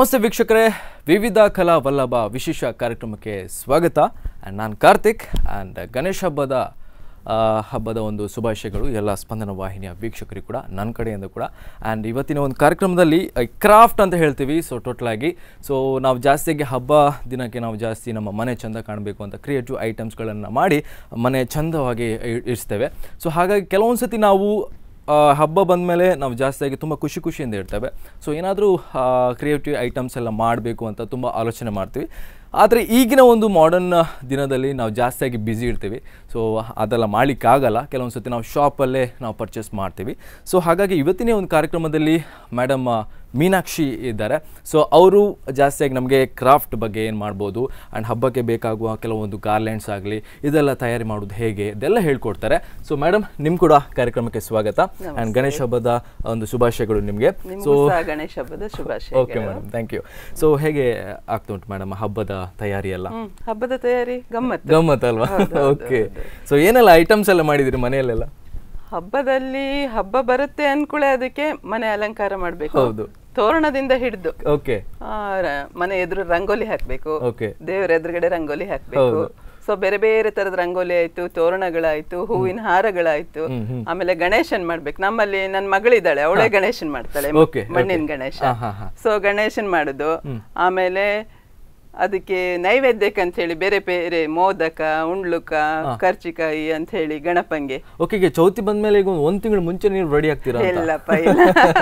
ನಮಸ್ತೆ ವೀಕ್ಷಕರೇ ವಿವಿಧ ಕಲಾ ವಲ್ಲಭ ವಿಶೇಷ ಕಾರ್ಯಕ್ರಮಕ್ಕೆ ಸ್ವಾಗತ ಆ್ಯಂಡ್ ನಾನು ಕಾರ್ತಿಕ್ ಆ್ಯಂಡ್ ಗಣೇಶ ಹಬ್ಬದ ಆ, ಹಬ್ಬದ ಒಂದು ಶುಭಾಶಯಗಳು ಎಲ್ಲ ಸ್ಪಂದನ ವಾಹಿನಿಯ ವೀಕ್ಷಕರಿಗೂ ಕೂಡ ನನ್ನ ಕಡೆಯಿಂದ ಕೂಡ ಆ್ಯಂಡ್ ಇವತ್ತಿನ ಒಂದು ಕಾರ್ಯಕ್ರಮದಲ್ಲಿ ಕ್ರಾಫ್ಟ್ ಅಂತ ಹೇಳ್ತೀವಿ ಸೊ ಟೋಟಲಾಗಿ ಸೊ ನಾವು ಜಾಸ್ತಿಯಾಗಿ ಹಬ್ಬ ದಿನಕ್ಕೆ ನಾವು ಜಾಸ್ತಿ ನಮ್ಮ ಮನೆ ಚಂದ ಕಾಣಬೇಕು ಅಂತ ಕ್ರಿಯೇಟಿವ್ ಐಟಮ್ಸ್ಗಳನ್ನು ಮಾಡಿ ಮನೆ ಚಂದವಾಗಿ ಇ- ಇರಿಸ್ತೇವೆ ಸೊ ಹಾಗಾಗಿ ಕೆಲವೊಂದು ಸತಿ ನಾವು ಆ, ಹಬ್ಬ ಬಂದಮೇಲೆ ನಾವು ಜಾಸ್ತಿಯಾಗಿ ತುಂಬ ಖುಷಿ ಖುಷಿಯಿಂದ ಇರ್ತೇವೆ ಸೊ ಏನಾದರೂ ಕ್ರಿಯೇಟಿವ್ ಐಟಮ್ಸ್ ಎಲ್ಲ ಮಾಡಬೇಕು ಅಂತ ತುಂಬ ಆಲೋಚನೆ ಮಾಡ್ತೀವಿ ಆದರೆ ಈಗಿನ ಒಂದು ಮಾಡರ್ನ್ ದಿನದಲ್ಲಿ ನಾವು ಜಾಸ್ತಿಯಾಗಿ ಬ್ಯುಸಿ ಇರ್ತೀವಿ ಸೊ ಅದೆಲ್ಲ ಮಾಡಲಿಕ್ಕಾಗಲ್ಲ ಕೆಲವೊಂದು ಸತಿ ನಾವು ಶಾಪಲ್ಲೇ ನಾವು ಪರ್ಚೇಸ್ ಮಾಡ್ತೀವಿ ಸೊ ಹಾಗಾಗಿ ಇವತ್ತಿನ ಒಂದು ಕಾರ್ಯಕ್ರಮದಲ್ಲಿ ಮೇಡಮ್ ಮೀನಾಕ್ಷಿ ಇದ್ದಾರೆ ಸೊ ಅವರು ಜಾಸ್ತಿಯಾಗಿ ನಮಗೆ ಕ್ರಾಫ್ಟ್ ಬಗ್ಗೆ ಏನು ಮಾಡ್ಬೋದು ಆ್ಯಂಡ್ ಹಬ್ಬಕ್ಕೆ ಬೇಕಾಗುವ ಕೆಲವೊಂದು ಗಾರ್ಲೆಂಡ್ಸ್ ಆಗಲಿ ಇದೆಲ್ಲ ತಯಾರಿ ಮಾಡೋದು ಹೇಗೆ ಇದೆಲ್ಲ ಹೇಳ್ಕೊಡ್ತಾರೆ ಸೊ ಮೇಡಮ್ ನಿಮ್ಮ ಕೂಡ ಕಾರ್ಯಕ್ರಮಕ್ಕೆ ಸ್ವಾಗತ ಆ್ಯಂಡ್ ಗಣೇಶ ಹಬ್ಬದ ಒಂದು ಶುಭಾಶಯಗಳು ನಿಮಗೆ ಸೊ ನಿಮಗೂ ಸಹ ಗಣೇಶ ಹಬ್ಬದ ಓಕೆ ಶುಭಾಶಯಗಳು ಮೇಡಮ್ ಥ್ಯಾಂಕ್ ಯು ಸೊ ಹೇಗೆ ಆಗ್ತಾ ಉಂಟು ಮೇಡಮ್ ಹಬ್ಬದ ತಯಾರಿ ಎಲ್ಲ ಹ್ಮ್ ಹಬ್ಬದ ತಯಾರಿ ಗಮ್ಮತ್ತು ಗಮ್ಮತ್ ಅಲ್ವಾ ಓಕೆ ಸೊ ಏನೆಲ್ಲ ಐಟಮ್ಸ್ ಎಲ್ಲ ಮಾಡಿದಿರಿ ಮನೆಯಲ್ಲೆಲ್ಲ ಹಬ್ಬದಲ್ಲಿ ಹಬ್ಬ ಬರುತ್ತೆ ಅನ್ಕೂಳೆ ಅದಕ್ಕೆ ಮನೆ ಅಲಂಕಾರ ಮಾಡ್ಬೇಕು ಹೌದು. ತೋರಣದಿಂದ ಹಿಡಿದು ಓಕೆ ಮನೆ ಎದುರು ರಂಗೋಲಿ ಹಾಕ್ಬೇಕು ಓಕೆ ದೇವರ ಎದುರುಗಡೆ ರಂಗೋಲಿ ಹಾಕ್ಬೇಕು ಸೊ ಬೇರೆ ಬೇರೆ ತರದ ರಂಗೋಲಿ ಆಯ್ತು ತೋರಣಗಳಾಯ್ತು ಹೂವಿನ ಹಾರಗಳಾಯ್ತು ಆಮೇಲೆ ಗಣೇಶನ್ ಮಾಡ್ಬೇಕು ನಮ್ಮಲ್ಲಿ ನನ್ನ ಮಗಳಿದ್ದಾಳೆ ಅವಳೇ ಗಣೇಶನ್ ಮಾಡ್ತಾಳೆ Okay, ಮಣ್ಣಿನ ಗಣೇಶ ಹಾ, ಹಾ, ಹಾ. ಸೊ ಗಣೇಶನ್ ಮಾಡುದು ಆಮೇಲೆ ಅದಕ್ಕೆ ನೈವೇದ್ಯಕ್ಕೆ ಅಂತ ಹೇಳಿ ಬೇರೆ ಬೇರೆ ಮೋದಕ ಉಂಡ್ಲುಕ ಕರ್ಚಿಕಾಯಿ ಅಂತ ಹೇಳಿ ಗಣಪಂಗೆ ಓಕೆ ಈಗ ಚೌತಿ ಬಂದ್ಮೇಲೆ ಈಗ ಒಂದು ತಿಂಗಳು ಮುಂಚೆ ನೀವು ರೆಡಿ ಆಗ್ತೀರಾ ಅಂತ ಇಲ್ಲಪ್ಪ ಇಲ್ಲ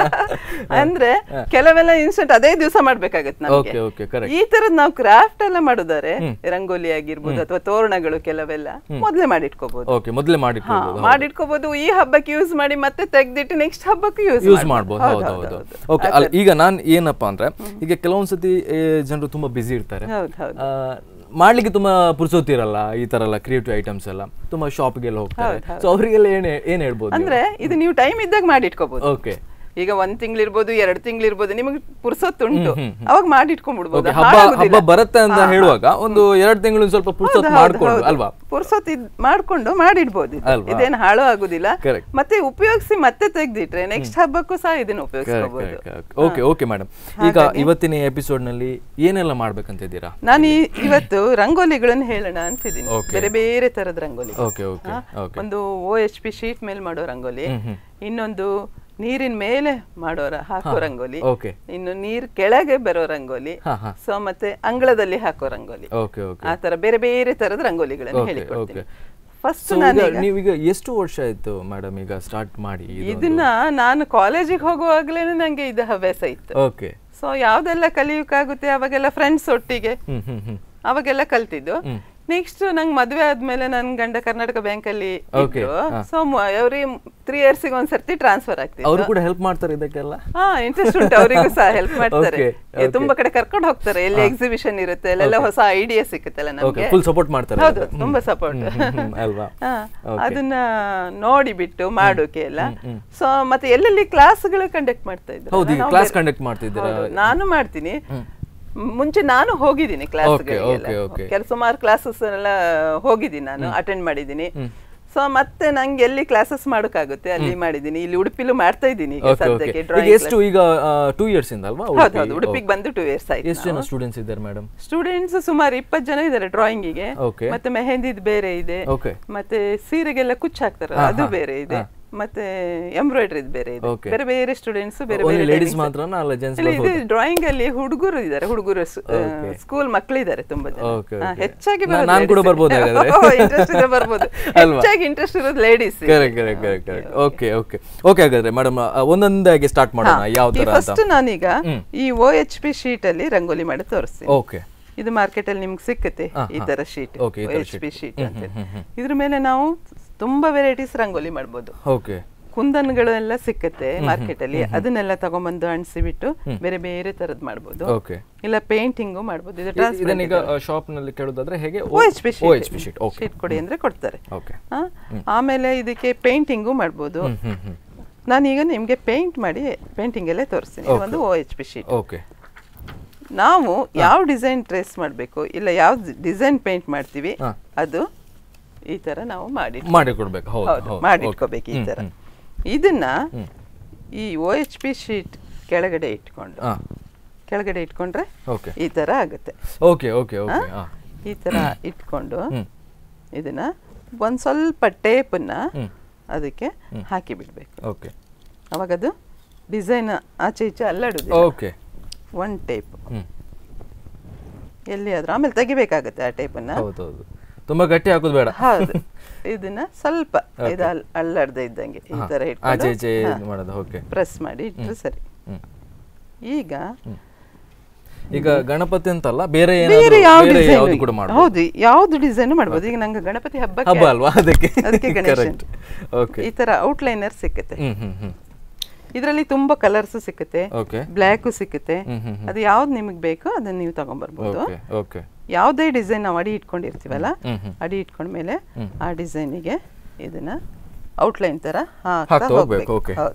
ಅಂದ್ರೆ ಕೆಲವೆಲ್ಲ ಇನ್ಸ್ಟೆಂಟ್ ಅದೇ ದಿವಸ ಮಾಡ್ಬೇಕಾಗತ್ತೆ ನಮ್ಗೆ ಓಕೆ ಓಕೆ ಕರೆಕ್ಟ್ ಈ ತರದ್ ನಾವು ಕ್ರಾಫ್ಟ್ ಎಲ್ಲ ಮಾಡುದಾರೆ ರಂಗೋಲಿ ಆಗಿರ್ಬೋದು ಅಥವಾ ತೋರಣಗಳು ಕೆಲವೆಲ್ಲ ಮೊದ್ಲೇ ಮಾಡಿಟ್ಕೋಬಹುದು ಓಕೆ ಮೊದಲೇ ಮಾಡಿ ಹಾ ಮಾಡಿಟ್ಕೋಬಹುದು ಈ ಹಬ್ಬಕ್ಕೆ ಯೂಸ್ ಮಾಡಿ ಮತ್ತೆ ತೆಗ್ದಿಟ್ಟು ನೆಕ್ಸ್ಟ್ ಹಬ್ಬಕ್ಕೆ ಯೂಸ್ ಯೂಸ್ ಮಾಡ್ಬೋದು ಹೌದು ಹೌದು ಓಕೆ ಅಲ್ಲ ಈಗ ನಾನು ಏನಪ್ಪಾ ಅಂದ್ರೆ ಈಗ ಕೆಲವೊಂದ್ಸತಿ ಜನರು ತುಂಬಾ ಬ್ಯುಸಿ ಇರ್ತಾರೆ ಹೌದು ಹೌದು ಆ, ಮಾಡ್ಲಿಕ್ಕೆ ತುಂಬಾ ಪುರ್ಸೊತ್ತಿರಲ್ಲ ಈ ತರ ಎಲ್ಲ ಕ್ರಿಯೇಟಿವ್ ಐಟಮ್ಸ್ ಎಲ್ಲ ತುಂಬಾ ಶಾಪ್ಗೆಲ್ಲ ಹೋಗ್ತಾರೆ ಸೊ ಅವರಿಗೆಲ್ಲ ಏನ್ ಏನ್ ಹೇಳ್ಬೋದು ಅಂದ್ರೆ ಇದು ನೀವು ಟೈಮ್ ಇದ್ದಾಗ ಮಾಡಿಟ್ಕೋಬಹುದು ಓಕೆ ಈಗ ಒಂದ್ ತಿಂಗಳಿರ್ಬೋದು ಎರಡ್ ತಿಂಗಳಿರ್ಬೋದು ನಿಮಗೆ ಪುರ್ಸೊತ್ತುಂಟು ಅವಾಗ ಮಾಡಿಟ್ಕೊಂಡ್ಬಿಡ್ಬೋದು ಓಕೆ ಹಬ್ಬ ಹಬ್ಬ ಬರುತ್ತೆ ಅಂತ ಹೇಳುವಾಗ ಒಂದು ಎರಡು ತಿಂಗಳು ಸ್ವಲ್ಪ ಪುರ್ಸೊತ್ ಮಾಡ್ಕೊಂಡು ಅಲ್ವಾ ಪುರ್ಸೊತ್ ಇದ್ ಮಾಡ್ಕೊಂಡು ಮಾಡಿಡ್ಬೋದು ಇದು. ಅಲ್ವಾ? ಇದೇನು ಹಾಳು ಆಗುದಿಲ್ಲ Correct. ಮತ್ತೆ ಉಪಯೋಗಿಸಿ ಮತ್ತೆ ತೆಗ್ದಿಟ್ರೆ ನೆಕ್ಸ್ಟ್ ಹಬ್ಬಕ್ಕೂ ಸಹ ಇದನ್ನ ಉಪಯೋಗಿಸ್ಕೋಬಹುದು ಓಕೆ ಓಕೆ ಮೇಡಮ್ ಈಗ ಇವತ್ತಿನ ಎಪಿಸೋಡ್ ನಲ್ಲಿ ಏನೆಲ್ಲ ಮಾಡ್ಬೇಕಂತ ಇದ್ದೀರಾ ನಾನು ಈ- ಇವತ್ತು ರಂಗೋಲಿಗಳನ್ನು ಹೇಳೋಣ ಅಂತಿದ್ದೀನಿ ಬೇರೆ ಬೇರೆ ತರದ ರಂಗೋಲಿ ಓಕೆ ಓಕೆ ಓಕೆ ಒಂದು ಓ ಎಚ್ ಪಿ ಶೀಟ್ ಮೇಲೆ ಮಾಡೋ ರಂಗೋಲಿ ಇನ್ನೊಂದು ನೀರಿನ ಮೇಲೆ ಮಾಡೋರ ಹಾಕೋ ರಂಗೋಲಿ ಓಕೆ ಇನ್ನು ನೀರ್ ಕೆಳಗೆ ಬರೋ ರಂಗೋಲಿ ಹಾ ಹಾ ಸೊ ಮತ್ತೆ ಅಂಗಳದಲ್ಲಿ ಹಾಕೋ ರಂಗೋಲಿ ಓಕೆ ಓಕೆ ಆ ತರ ಬೇರೆ ಬೇರೆ ತರದ ರಂಗೋಲಿಗಳನ್ನು ಓಕೆ ಹೇಳಿಕೊಡ್ತೀನಿ ಓಕೆ ಫಸ್ಟ್ ಸೊ ಈಗ ನೀವೀಗ ಎಷ್ಟು ವರ್ಷ ಆಯ್ತು ಮೇಡಮ್ ಈಗ ಸ್ಟಾರ್ಟ್ ಮಾಡಿ ಇದನ್ನ ನಾನು ಕಾಲೇಜಿಗೆ ಹೋಗುವಾಗ್ಲೇ ನಂಗೆ ಇದು ಹವ್ಯಾಸ ಇತ್ತು ಓಕೆ ಸೊ ಯಾವ್ದೆಲ್ಲ ಕಲಿಯೋಕ್ಕಾಗುತ್ತೆ ಅವಾಗೆಲ್ಲ ಫ್ರೆಂಡ್ಸ್ ಒಟ್ಟಿಗೆ ಹ್ಮ್ ಹ್ಮ್ ಹ್ಮ್ ಅವಾಗೆಲ್ಲ ಕಲ್ತಿದ್ದು ನೆಕ್ಸ್ಟ್ ನಂಗೆ ಮದ್ವೆ ಆದ್ಮೇಲೆ ನನ್ ಗಂಡ ಕರ್ನಾಟಕ ಬ್ಯಾಂಕ್ ಅಲ್ಲಿ Okay, so every three years ಒಂದ್ಸರ್ತಿ ಟ್ರಾನ್ಸ್ಫರ್ ಆಗ್ತಿತ್ತು ಅವರು ಕೂಡ ಹೆಲ್ಪ್ ಮಾಡ್ತಾರೆ ಇದಕ್ಕೆಲ್ಲ ಹಾ ಇಂಟ್ರೆಸ್ಟ್ ಉಂಟು ಅವರಿಗೂ ಸಹ ಹೆಲ್ಪ್ ಮಾಡ್ತಾರೆ Okay, ಏ, ತುಂಬಾ ಕಡೆ ಕರ್ಕೊಂಡು ಹೋಗ್ತಾರೆ ಎಲ್ಲಿ ಎಕ್ಸಿಬಿಷನ್ ಇರುತ್ತೆ ಅಲ್ಲೆಲ್ಲ ಹೊಸ ಐಡಿಯಾ ಸಿಕ್ಕುತ್ತಲ್ಲ ಓಕೆ ನಮ್ಗೆ ಫುಲ್ ಸಪೋರ್ಟ್ ಮಾಡ್ತಾರೆ ಹೌದು ತುಂಬಾ ಸಪೋರ್ಟ್ ಹ್ಮ್, ಅಲ್ವಾ ಅದನ್ನ ನೋಡಿಬಿಟ್ಟು ಮಾಡೋಕೆ ಎಲ್ಲ ಸೊ ಮತ್ತೆ ಎಲ್ಲೆಲ್ಲಿ ಕ್ಲಾಸ್ಗಳು ಕಂಡಕ್ಟ್ ಮಾಡ್ತಾ ಇದ್ರು ಹೌದು ಈಗ ಕ್ಲಾಸ್ ಕಂಡಕ್ಟ್ ಮಾಡ್ತಿದ್ದೀರಾ ನಾನು ಮಾಡ್ತೀನಿ ಮುಂಚೆ ನಾನು ಹೋಗಿದ್ದೀನಿ Okay, okay, okay. ಕ್ಲಾಸ್ ಸುಮಾರು ಕ್ಲಾಸಸ್ ಎಲ್ಲ ಹೋಗಿದ್ದೀನಿ ನಾನು ಅಟೆಂಡ್ ಮಾಡಿದ್ದೀನಿ ಸೊ ಮತ್ತೆ ನಂಗೆ ಎಲ್ಲಿ ಕ್ಲಾಸಸ್ ಮಾಡೋಕ್ಕಾಗುತ್ತೆ ಅಲ್ಲಿ ಮಾಡಿದ್ದೀನಿ ಇಲ್ಲಿ ಉಡುಪಿಲು ಮಾಡ್ತಾ ಇದ್ದೀನಿ ಈಗ ಓಕೆ ಓಕೆ ಸದ್ಯಕ್ಕೆ ಈಗ ಡ್ರಾಯಿಂಗ್ ಎಷ್ಟು ಈಗ ಟೂ ಇಯರ್ಸ್ ಇಂದ ಅಲ್ವಾ ಹೌದು ಹೌದು ಉಡುಪಿಗೆ ಬಂದು ಟೂ ಇಯರ್ಸ್ ಆಯ್ತು ಎಷ್ಟು ಜನ ಸ್ಟೂಡೆಂಟ್ಸ್ ಇದ್ದಾರೆ ಮೇಡಮ್ ಸ್ಟೂಡೆಂಟ್ಸ್ ಸುಮಾರು ಇಪ್ಪತ್ತು ಜನ ಇದ್ದಾರೆ ಡ್ರಾಯಿಂಗಿಗೆ Okay. ಮತ್ತೆ ಮೆಹಂದಿದ್ ಬೇರೆ ಇದೆ ಓಕೆ ಮತ್ತೆ ಸೀರೆಗೆಲ್ಲ ಕುಚ್ಚು ಹಾಕ್ತಾರಲ್ಲ ಅದು ಬೇರೆ ಇದೆ ಮತ್ತೆ ಎಂಬ್ರಾಯ್ಡ್ರಿ ಬೇರೆ ಇದೆ Okay. ಬೇರೆ ಬೇರೆ ಸ್ಟೂಡೆಂಟ್ಸ್ ಬೇರೆ ಓನ್ಲಿ ಬೇರೆ ಲೇಡೀಸ್ timings. ಮಾತ್ರನಾ ಅಲ್ಲ ಜೆಂಟ್ಸ್ ಇಲ್ಲ ಇದು ಡ್ರಾಯಿಂಗ್ ಅಲ್ಲಿ ಹುಡುಗರು ಇದ್ದಾರೆ ಹುಡುಗರು ಸ್ಕೂಲ್ ಮಕ್ಕಳಿದ್ದಾರೆ ತುಂಬಾ ಜನ Okay, ಹಾ, okay. ಹೆಚ್ಚಾಗಿ ನಾ- ನಾನ್ ಕೂಡ ಬರ್ಬೋದು ಹಾಗಾದ್ರೆ. ಇಂಟ್ರೆಸ್ಟ್ ಇದೆ ಬರ್ಬೋದು ಅಲ್ವಾ? ಹೆಚ್ಚಾಗಿ ಇಂಟ್ರೆಸ್ಟ್ ಇರೋದು ladies correct correct correct correct okay okay okay ಹಾಗಾದ್ರೆ ಮೇಡಮ್ ಒಂದೊಂದಾಗಿ ಸ್ಟಾರ್ಟ್ ಮಾಡೋಣ ಯಾವ ತರ ಅಂತ ಫಸ್ಟ್ ನಾನೀಗ ಈ ಓ ಎಚ್ ಪಿ ಶೀಟ್ ಅಲ್ಲಿ ರಂಗೋಲಿ ಮಾಡಿ ತೋರಿಸ್ತೀನಿ ಓಕೆ ಇದು ಮಾರ್ಕೆಟ್ ಅಲ್ಲಿ ನಿಮ್ಗೆ ಸಿಕ್ಕುತ್ತೆ ಈ ತರ ಶೀಟ್ Okay, ಈ ತರ ಎಚ್ ಪಿ ಶೀಟ್ ಅಂತ ಇದ್ರ ಮೇಲೆ ನಾವು ತುಂಬಾ ವೆರೈಟೀಸ್ ರಂಗೋಲಿ ಮಾಡ್ಬೋದು ಓಕೆ ಕುಂದನ್ಗಳು ಎಲ್ಲ ಸಿಕ್ಕತ್ತೆ ಮಾರ್ಕೆಟ್ ಅಲ್ಲಿ ಅದನ್ನೆಲ್ಲ ತಗೊಂಬಂದು ಅಣಿಸಿಬಿಟ್ಟು ಬೇರೆ ಬೇರೆ ತರದ್ ಮಾಡ್ಬೋದು ಓಕೆ ಇಲ್ಲ ಪೇಂಟಿಂಗು ಮಾಡ್ಬೋದು ಇದು ಇದನ್ನೀಗ ಶಾಪ್ ನಲ್ಲಿ ಕೇಳೋದಾದ್ರೆ ಹೇಗೆ O H P O H P sheet okay sheet ಕೊಡಿ ಅಂದ್ರೆ ಕೊಡ್ತಾರೆ ಓಕೆ ಆ, ಆಮೇಲೆ ಇದಕ್ಕೆ ಪೇಂಟಿಂಗು ಮಾಡ್ಬೋದು ಹ್ಮ್ ಹ್ಮ್ ಹ್ಮ್ ನಾನೀಗ ನಿಮ್ಗೆ ಪೇಂಟ್ ಮಾಡಿ ಪೇಂಟಿಂಗ್ ಅಲ್ಲೇ ತೋರಿಸ್ತೀನಿ ಇದು ಒಂದು O H P sheet okay ನಾವು ಯಾವ ಡಿಸೈನ್ ಟ್ರೇಸ್ ಮಾಡಬೇಕು ಇಲ್ಲ ಯಾವ ಡಿಸೈನ್ ಪೇಂಟ್ ಮಾಡ್ತೀವಿ ಹಾ. ಅದು ಈ ತರ ನಾವು ಮಾಡಿ ಮಾಡಿ ಕೊಡ್ಬೇಕು ಹೌದು ಹೌದು ಹೌದು ಮಾಡಿಟ್ಕೋಬೇಕು ಈ ತರ ಇದನ್ನ ಈ ಓ ಎಚ್ ಪಿ ಶೀಟ್ ಕೆಳಗಡೆ ಇಟ್ಕೊಂಡು ಹಾ ಕೆಳಗಡೆ ಇಟ್ಕೊಂಡ್ರೆ ಓಕೆ ಈ ತರ ಆಗುತ್ತೆ ಓಕೆ ಓಕೆ ಓಕೆ ಹಾಂ ಈ ತರ ಇಟ್ಕೊಂಡು ಹ್ಮ್. ಇದನ್ನ ಒಂದ್ ಸ್ವಲ್ಪ ಟೇಪನ್ನ ಹ್ಮ್. ಅದಕ್ಕೆ ಹಾಕಿ ಬಿಡ್ಬೇಕು ಓಕೆ ಅವಾಗ ಅದು ಡಿಸೈನ್ ಆಚೆ ಈಚೆ ಅಲ್ಲಾಡುದು ಓಕೆ ಒನ್ ಟೇಪ್ ಹ್ಞೂ ಎಲ್ಲಿ ಆದ್ರೂ ಆಮೇಲೆ ತೆಗಿಬೇಕಾಗತ್ತೆ ಆ ಟೇಪನ್ನ ಹೌದು ಹೌದು ತುಂಬ ಗಟ್ಟಿ ಹಾಕೋದು ಬೇಡ ಹೌದು ಇದನ್ನ ಸ್ವಲ್ಪ ಇದು ಅಲ್- ಅಲ್ಲಾಡ್ದೆ ಇದ್ದಂಗೆ ಈ ಹಾ. ತರ ಆಚೆ ಈಚೆ ಇಟ್ಕೊಂಡು ಇದು ಮಾಡೋದು ಓಕೆ ಪ್ರೆಸ್ ಮಾಡಿ ಇಟ್ರೆ ಸರಿ ಹ್ಮ್. ಈಗ ಈಗ ಗಣಪತಿ ಅಂತಲ್ಲ ಬೇರೆ ಬೇರೆ ಏನಾದ್ರು ಯಾವ ಬೇರೆ ಡಿಸೈನ್ ಯಾವ್ದು ಕೂಡ ಮಾಡ್ಬೋದು ಹೌದು ಯಾವ್ದು ಡಿಸೈನ್ ಮಾಡ್ಬೋದು ಈಗ ನಂಗೆ ಗಣಪತಿ ಹಬ್ಬಕ್ಕೆ ಹಬ್ಬ ಅಲ್ವಾ ಅದಕ್ಕೆ ಅದಕ್ಕೆ ಗಣೇಶನ್ ಕರೆಕ್ಟ್ ಓಕೆ ಈ ತರ ಔಟ್ಲೈನರ್ ಸಿಕ್ಕುತ್ತೆ ಹ್ಮ್ ಹ್ಮ್ ಹ್ಮ್ ಇದರಲ್ಲಿ ತುಂಬಾ ಕಲರ್ಸ್ ಸಿಕ್ಕುತ್ತೆ ಓಕೆ ಬ್ಲ್ಯಾಕು ಸಿಕ್ಕುತ್ತೆ ಹ್ಮ್ ಹ್ಮ್ ಅದು ಯಾವ್ದು ನಿಮಗೆ ಬೇಕೋ ಅದನ್ನ ನೀವು ತಗೊಂಡ್ಬರ್ಬೋದು ಓಕೆ ಓಕೆ ಯಾವುದೇ ಡಿಸೈನ್ ನಾವು ಅಡಿ ಇಟ್ಕೊಂಡಿರ್ತೀವಲ್ಲ ಹ್ಮ್ ಹ್ಮ್ ಅಡಿ ಇಟ್ಕೊಂಡ್ಮೇಲೆ ಹ್ಮ್. ಆ ಡಿಸೈನಿಗೆ ಇದನ್ನ ಔಟ್ಲೈನ್ ತರ ಹಾಕ್ತಾ ಹಾಕ್ತಾ ಹೋಗ್ಬೇಕು, ಹೋಗ್ಬೇಕು okay. ಹೌದು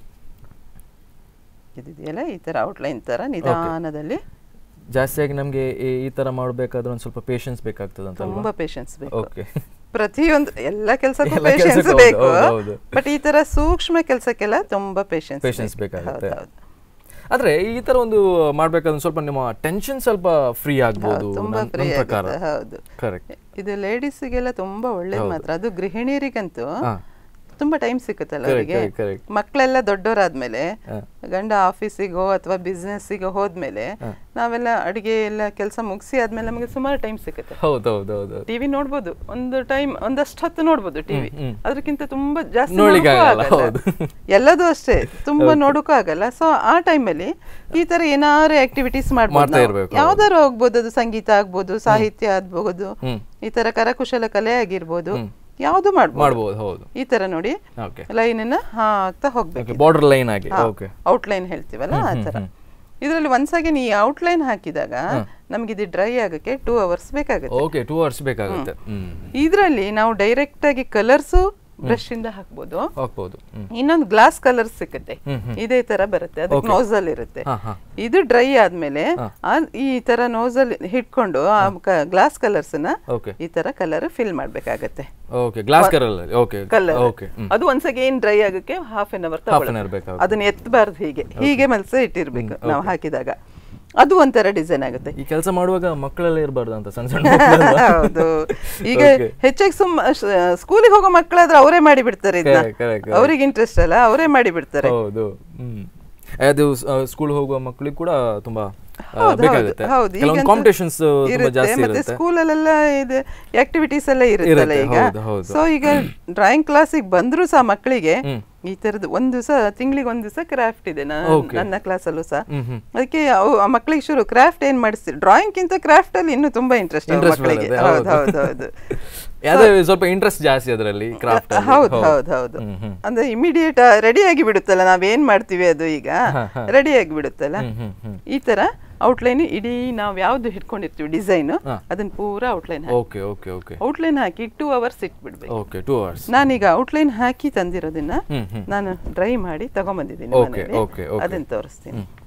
ಇದಿದೆಯಲ್ಲ ಈ ತರ ಔಟ್ಲೈನ್ ತರ ನಿಧಾನದಲ್ಲಿ ಜಾಸ್ತಿಯಾಗಿ ನಮಗೆ ಈ ತರ ಮಾಡಬೇಕಾದ್ರೆ ಒಂದು ಸ್ವಲ್ಪ ಪೇಷನ್ಸ್ ಬೇಕಾಗ್ತದೆ ಅಂತ ತುಂಬಾ ಪೇಷನ್ಸ್ ಬೇಕು ಓಕೆ ಪ್ರತಿಯೊಂದು ಎಲ್ಲ ಕೆಲಸಕ್ಕೂ ಎಲ್ಲ ಪೇಷನ್ಸ್ ಕೆಲ್ಸಕ್ಕೂ ಬೇಕು ಹೌದು, ಹೌದು. ಬಟ್ ಈ ತರ ಸೂಕ್ಷ್ಮ ಕೆಲಸಕ್ಕೆಲ್ಲ ತುಂಬಾ ಪೇಷನ್ಸ್ Patience ಬೇಕಾಗುತ್ತೆ. ಆದ್ರೆ ಈ ತರ ಒಂದು ಮಾಡ್ಬೇಕಾದ್ರೆ ಸ್ವಲ್ಪ ನಿಮ್ಮ ಟೆನ್ಷನ್ ಸ್ವಲ್ಪ ಫ್ರೀ ಆಗ್ಬೋದು ತುಂಬಾ ನನ್- ಫ್ರೀ ನನ್ ಪ್ರಕಾರ ಹೌದು ಕರೆಕ್ಟ್ ಇದು ಲೇಡೀಸ್ಗೆಲ್ಲ ತುಂಬಾ ಒಳ್ಳೇದು ಮಾತ್ರ ಅದು ಗೃಹಿಣಿಯರಿಗಂತೂ ಹಾ ತುಂಬಾ ಟೈಮ್ ಸಿಕ್ಕುತ್ತಲ್ಲ Correct, ಅವರಿಗೆ correct, correct. ಮಕ್ಕಳೆಲ್ಲ ದೊಡ್ಡವರಾದ್ಮೇಲೆ ಹಾ. ಗಂಡ ಆಫೀಸಿಗೋ ಅಥವಾ ಬಿಸ್ನೆಸ್ಸಿಗೋ ಹೋದ್ಮೇಲೆ ನಾವೆಲ್ಲ ಅಡಿಗೆ ಎಲ್ಲ ಕೆಲಸ ಮುಗಿಸಿ ಆದ್ಮೇಲೆ ನಮಗೆ ಸುಮಾರು ಟೈಮ್ ಸಿಕ್ಕುತ್ತೆ ಹೌದು ಹೌದು ಹೌದು ಟಿವಿ ನೋಡ್ಬೋದು ಒಂದು ಟೈಮ್ ಒಂದಷ್ಟು ಹೊತ್ತು ನೋಡ್ಬೋದು ಟಿವಿ ಹ್ಮ್. ಅದಕ್ಕಿಂತ ತುಂಬಾ ಜಾಸ್ತಿ ನೋಡ್ಲಿಕ್ಕೆ ನೋಡೋಕ್ಕೂ ಆಗಲ್ಲ, ಆಗಲ್ಲ. ಎಲ್ಲದೂ ಅಷ್ಟೇ ತುಂಬಾ ನೋಡೋಕ್ಕೂ ಆಗಲ್ಲ ಸೊ ಆ ಟೈಮಲ್ಲಿ ಈ ತರ ಏನಾರು ಆಕ್ಟಿವಿಟೀಸ್ ಮಾಡ್ತಾ ಮಾಡ್ಬೋದು ಇರ್ಬೇಕು, ನಾವು. ಯಾವ್ದಾರು ಹೋಗ್ಬೋದು ಅದು ಸಂಗೀತ ಆಗ್ಬೋದು ಸಾಹಿತ್ಯ ಆಗ್ಬೋದು ಹ್ಮ್. ಈ ತರ ಕರಕುಶಲ ಕಲೆ ಆಗಿರ್ಬೋದು ಯಾವ್ದು ಮಾಡ್ಬೋದು ಮಾಡ್ಬೋದು ಹೌದು ಈ ತರ ನೋಡಿ ಓಕೆ ಲೈನನ್ನ ಹಾಕ್ತಾ ಹೋಗ್ಬೇಕು ಓಕೆ ಬಾರ್ಡರ್ ಲೈನ್ ಆಗಿ ಓಕೆ ಔಟ್ಲೈನ್ ಹೇಳ್ತೀವಲ್ಲ ಆ ತರ ಇದರಲ್ಲಿ ಒನ್ಸ್ ಅಗೇನ್ ಈ ಔಟ್ಲೈನ್ ಹಾಕಿದಾಗ ನಮ್ಗೆ ಇದು ಡ್ರೈ ಆಗಕ್ಕೆ ಟೂ ಅವರ್ಸ್ ಬೇಕಾಗುತ್ತೆ ಓಕೆ ಟೂ ಅವರ್ಸ್ ಬೇಕಾಗುತ್ತೆ ಹ್ಮ್ ಇದರಲ್ಲಿ ನಾವು ಡೈರೆಕ್ಟ್ ಆಗಿ ಕಲರ್ಸು ಬ್ರಷ್ ಇಂದ ಹಾಕ್ಬೋದು ಹಾಕ್ಬೋದು ಹ್ಮ್ ಇನ್ನೊಂದು ಗ್ಲಾಸ್ ಕಲರ್ ಸಿಕ್ಕುತ್ತೆ ಹ್ಮ್, ಹ್ಮ್. ಇದೇ ತರ ಬರುತ್ತೆ ಅದಕ್ಕೆ ನೋಸಲ್ ಇರುತ್ತೆ ಹಾ ಹಾ ಇದು ಡ್ರೈ ಆದ್ಮೇಲೆ ಆ- ಈ ತರ ನೋಸಲ್ ಹಿಡ್ಕೊಂಡು ಆ ಗ್ಲಾಸ್ ಕಲರ್ಸ್ ನ ಓಕೆ ಈ ತರ ಕಲರ್ ಫಿಲ್ ಮಾಡ್ಬೇಕಾಗತ್ತೆ okay glass colour okay colour okay ಅದು ಒಂದ್ಸ್ ಅಗೇನ್ ಡ್ರೈ ಆಗಕ್ಕೆ half an hour half an hour ಬೇಕಾಗುತ್ತೆ ಅದನ್ನ ಎತ್ತಬಾರ್ದು ಹೀಗೆ ಹೀಗೆ ಮಲ್ಸ ಇಟ್ಟಿರ್ಬೇಕು ನಾವು ಹಾಕಿದಾಗ ಅದು ಒಂಥರ ಡಿಸೈನ್ ಆಗುತ್ತೆ ಈ ಕೆಲಸ ಮಾಡುವಾಗ ಮಕ್ಕಳೆಲ್ಲ ಇರಬಾರ್ದು ಅಂತ ಸಣ್ಣ ಸಣ್ಣ ಮಕ್ಕಳೆಲ್ಲ. ಹೌದು ಈಗ Okay. ಹೆಚ್ಚಾಗಿ ಸುಮ್ ಸ್ಕೂಲಿಗೆ ಹೋಗೋ ಮಕ್ಕಳಾದ್ರೆ ಅವರೇ ಮಾಡಿ ಬಿಡ್ತಾರೆ ಇದನ್ನ Correct, correct, correct. ಅವ್ರಿಗೆ ಇಂಟ್ರೆಸ್ಟ್ ಅಲ್ಲ ಅವರೇ ಮಾಡಿ ಬಿಡ್ತಾರೆ ಹೌದು ಹ್ಮ್ ಅದು ಸ್ಕೂಲ್ ಹೋಗುವ ಮಕ್ಕಳಿಗೆ ಕೂಡ ತುಂಬಾ ಆ, ಹೌದು, ಬೇಕಾಗುತ್ತೆ ಹೌದು, ಹೌದು. ಕೆಲವೊಂದು ಈಗಂತೂ ಕಾಂಪಿಟೇಷನ್ಸ್ ತುಂಬಾ ಇರುತ್ತೆ ಜಾಸ್ತಿ ಮತ್ತೆ ಇರುತ್ತೆ ಸ್ಕೂಲಲ್ಲೆಲ್ಲ ಇದು ಆಕ್ಟಿವಿಟೀಸ್ ಎಲ್ಲ ಇರುತ್ತಲ್ಲ ಇರುತ್ತೆ, ಈಗ ಹೌದು, ಹೌದು. ಸೊ ಈಗ ಡ್ರಾಯಿಂಗ್ ಕ್ಲಾಸಿಗೆ ಬಂದ್ರು ಸಹ ಮಕ್ಕಳಿಗೆ ಹ್ಮ್. ಈ ತರದ್ದು ಒಂದ್ ದಿವಸ ತಿಂಗಳಿಗೆ ಒಂದ್ ದಿವಸ ಕ್ರಾಫ್ಟ್ ಇದೆ ನಾ- Okay. ನನ್ನ ಕ್ಲಾಸಲ್ಲೂ ಸಹ ಹ್ಮ್ ಹ್ಮ್ ಅದಕ್ಕೆ ಅವು- ಆ ಮಕ್ಕಳಿಗೆ ಶುರು ಕ್ರಾಫ್ಟ್ ಏನ್ ಮಾಡಿಸ್ತೀವಿ ಡ್ರಾಯಿಂಗ್ ಕಿಂತ ಕ್ರಾಫ್ಟ್ ಅಲ್ಲಿ ಇನ್ನೂ ತುಂಬಾ ಇಂಟ್ರೆಸ್ಟ್ Interest ಮಕ್ಕಳಿಗೆ ಬರುತ್ತೆ, ಹೌದು ಹೌದು. ಹೌದು ಹೌದು ಯಾವ್ದು ಸ್ವಲ್ಪ ಇಂಟ್ರೆಸ್ಟ್ ಜಾಸ್ತಿ ಅದರಲ್ಲಿ ಕ್ರಾಫ್ಟ್ ಹೌದು ಹೌದು ಹೌದು ಹ್ಮ್, ಹ್ಮ್. ಅಂದ್ರೆ ಇಮಿಡಿಯೇಟ್ ರೆಡಿ ಆಗಿ ಬಿಡುತ್ತಲ್ಲ ನಾವೇನ್ ಮಾಡ್ತೀವಿ ಅದು ಈಗ ಹಾ, ಹಾ. ರೆಡಿ ಆಗಿ ಬಿಡುತ್ತಲ್ಲ ಹ್ಮ್ ಹ್ಮ್ ಹ್ಮ್ ಈ ತರ ಔಟ್ಲೈನ್ ಇಡೀ ನಾವ್ ಯಾವ್ದು ಹಿಡ್ಕೊಂಡಿರ್ತೀವಿ ಡಿಸೈನ್ ಹಾ. ಅದನ್ನ ಪೂರಾ outline okay okay okay outline ಹಾಕಿ ಟೂ ಅವರ್ಸ್ ಇಟ್ಬಿಡ್ಬೇಕು ಓಕೆ ಟೂ ಅವರ್ಸ್ ನಾನೀಗ ಔಟ್ಲೈನ್ ಹಾಕಿ ತಂದಿರೋದನ್ನ ಹ್ಮ್ ಹ್ಮ್ ನಾನು ಡ್ರೈ ಮಾಡಿ ತಗೊಂಬಂದಿದ್ದೀನಿ Okay, ಮನೆಯಲ್ಲಿ. okay, okay. ಅದನ್ನ ತೋರಿಸ್ತೀನಿ ಹ್ಮ್.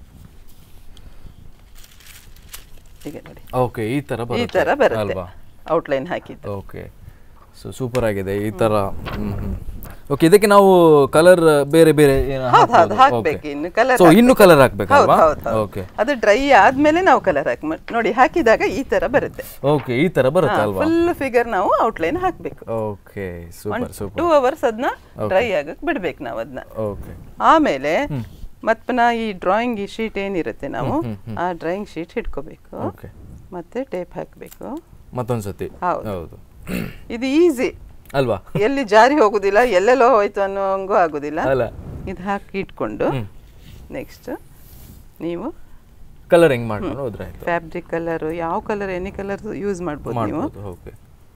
ಈಗ ನೋಡಿ ಓಕೆ ಈ ತರ ಈ ಬರುತ್ತೆ ತರ ಬರುತ್ತೆ ಅಲ್ವಾ ಔಟ್ಲೈನ್ ಹಾಕಿದ್ದು ಓಕೆ ಸೊ ಸೂಪರ್ ಆಗಿದೆ ಈ ತರ ಓಕೆ ಇದಕ್ಕೆ ನಾವು ಕಲರ್ ಬೇರೆ ಬೇರೆ ಹೌದು ಹೌದು ಹಾಕ್ಬೇಕು ಇನ್ನು ಕಲರ್ ಸೊ ಇನ್ನು ಕಲರ್ ಹೌದು ಹಾಕ್ಬೇಕಲ್ವಾ ಹೌದು ಹೌದು. ಓಕೆ ಅದು ಡ್ರೈ ಆದ್ಮೇಲೆ ನಾವು ಕಲರ್ ಹಾಕಿ ಮ- ನೋಡಿ ಹಾಕಿದಾಗ ಈ ತರ ಬರುತ್ತೆ ಓಕೆ ಈ ತರ ಬರುತ್ತೆ ಅಲ್ವಾ ಫುಲ್ ಫಿಗರ್ ನಾವು ಔಟ್ಲೈನ್ ಹಾಕ್ಬೇಕು okay super super two hours ಅದನ್ನ ಡ್ರೈ ಆಗಕ್ ಬಿಡ್ಬೇಕು ನಾವು ಅದನ್ನ ಓಕೆ ಆಮೇಲೆ ಮತ್ ಪುನಃ ಈ ಡ್ರಾಯಿಂಗ್ ಈ ಶೀಟ್ ಏನಿರುತ್ತೆ ನಾವು ಆ ಡ್ರಾಯಿಂಗ್ ಶೀಟ್ ಹಿಡ್ಕೋಬೇಕು ಓಕೆ ಮತ್ತೆ ಟೇಪ್ ಹಾಕ್ಬೇಕು ಮತ್ತೊಂದ್ಸತಿ ಹೌದು. ಹೌದು ಇದು ಈಸಿ ಅಲ್ವಾ ಎಲ್ಲಿ ಜಾರಿ ಹೋಗುದಿಲ್ಲ ಎಲ್ಲೆಲ್ಲೋ ಹೋಯ್ತು ಅನ್ನೋಂಗೂ ಆಗುದಿಲ್ಲ ಅಲ್ಲ ಇದು ಹಾಕಿ ಇಟ್ಕೊಂಡು ಹ್ಮ್. ನೆಕ್ಸ್ಟ್ ನೀವು ಕಲರ್ ಹೆಂಗ್ ಮಾಡ್ಕೊಂಡು ಹೋದ್ರೆ ಆಯ್ತು ಫ್ಯಾಬ್ರಿಕ್ ಕಲರ್ ಯಾವ ಕಲರ್ ಎನಿ ಕಲರ್ ಯೂಸ್ ಮಾಡ್ಬೋದು ನೀವು ಮಾಡ್ಬೋದು ಓಕೆ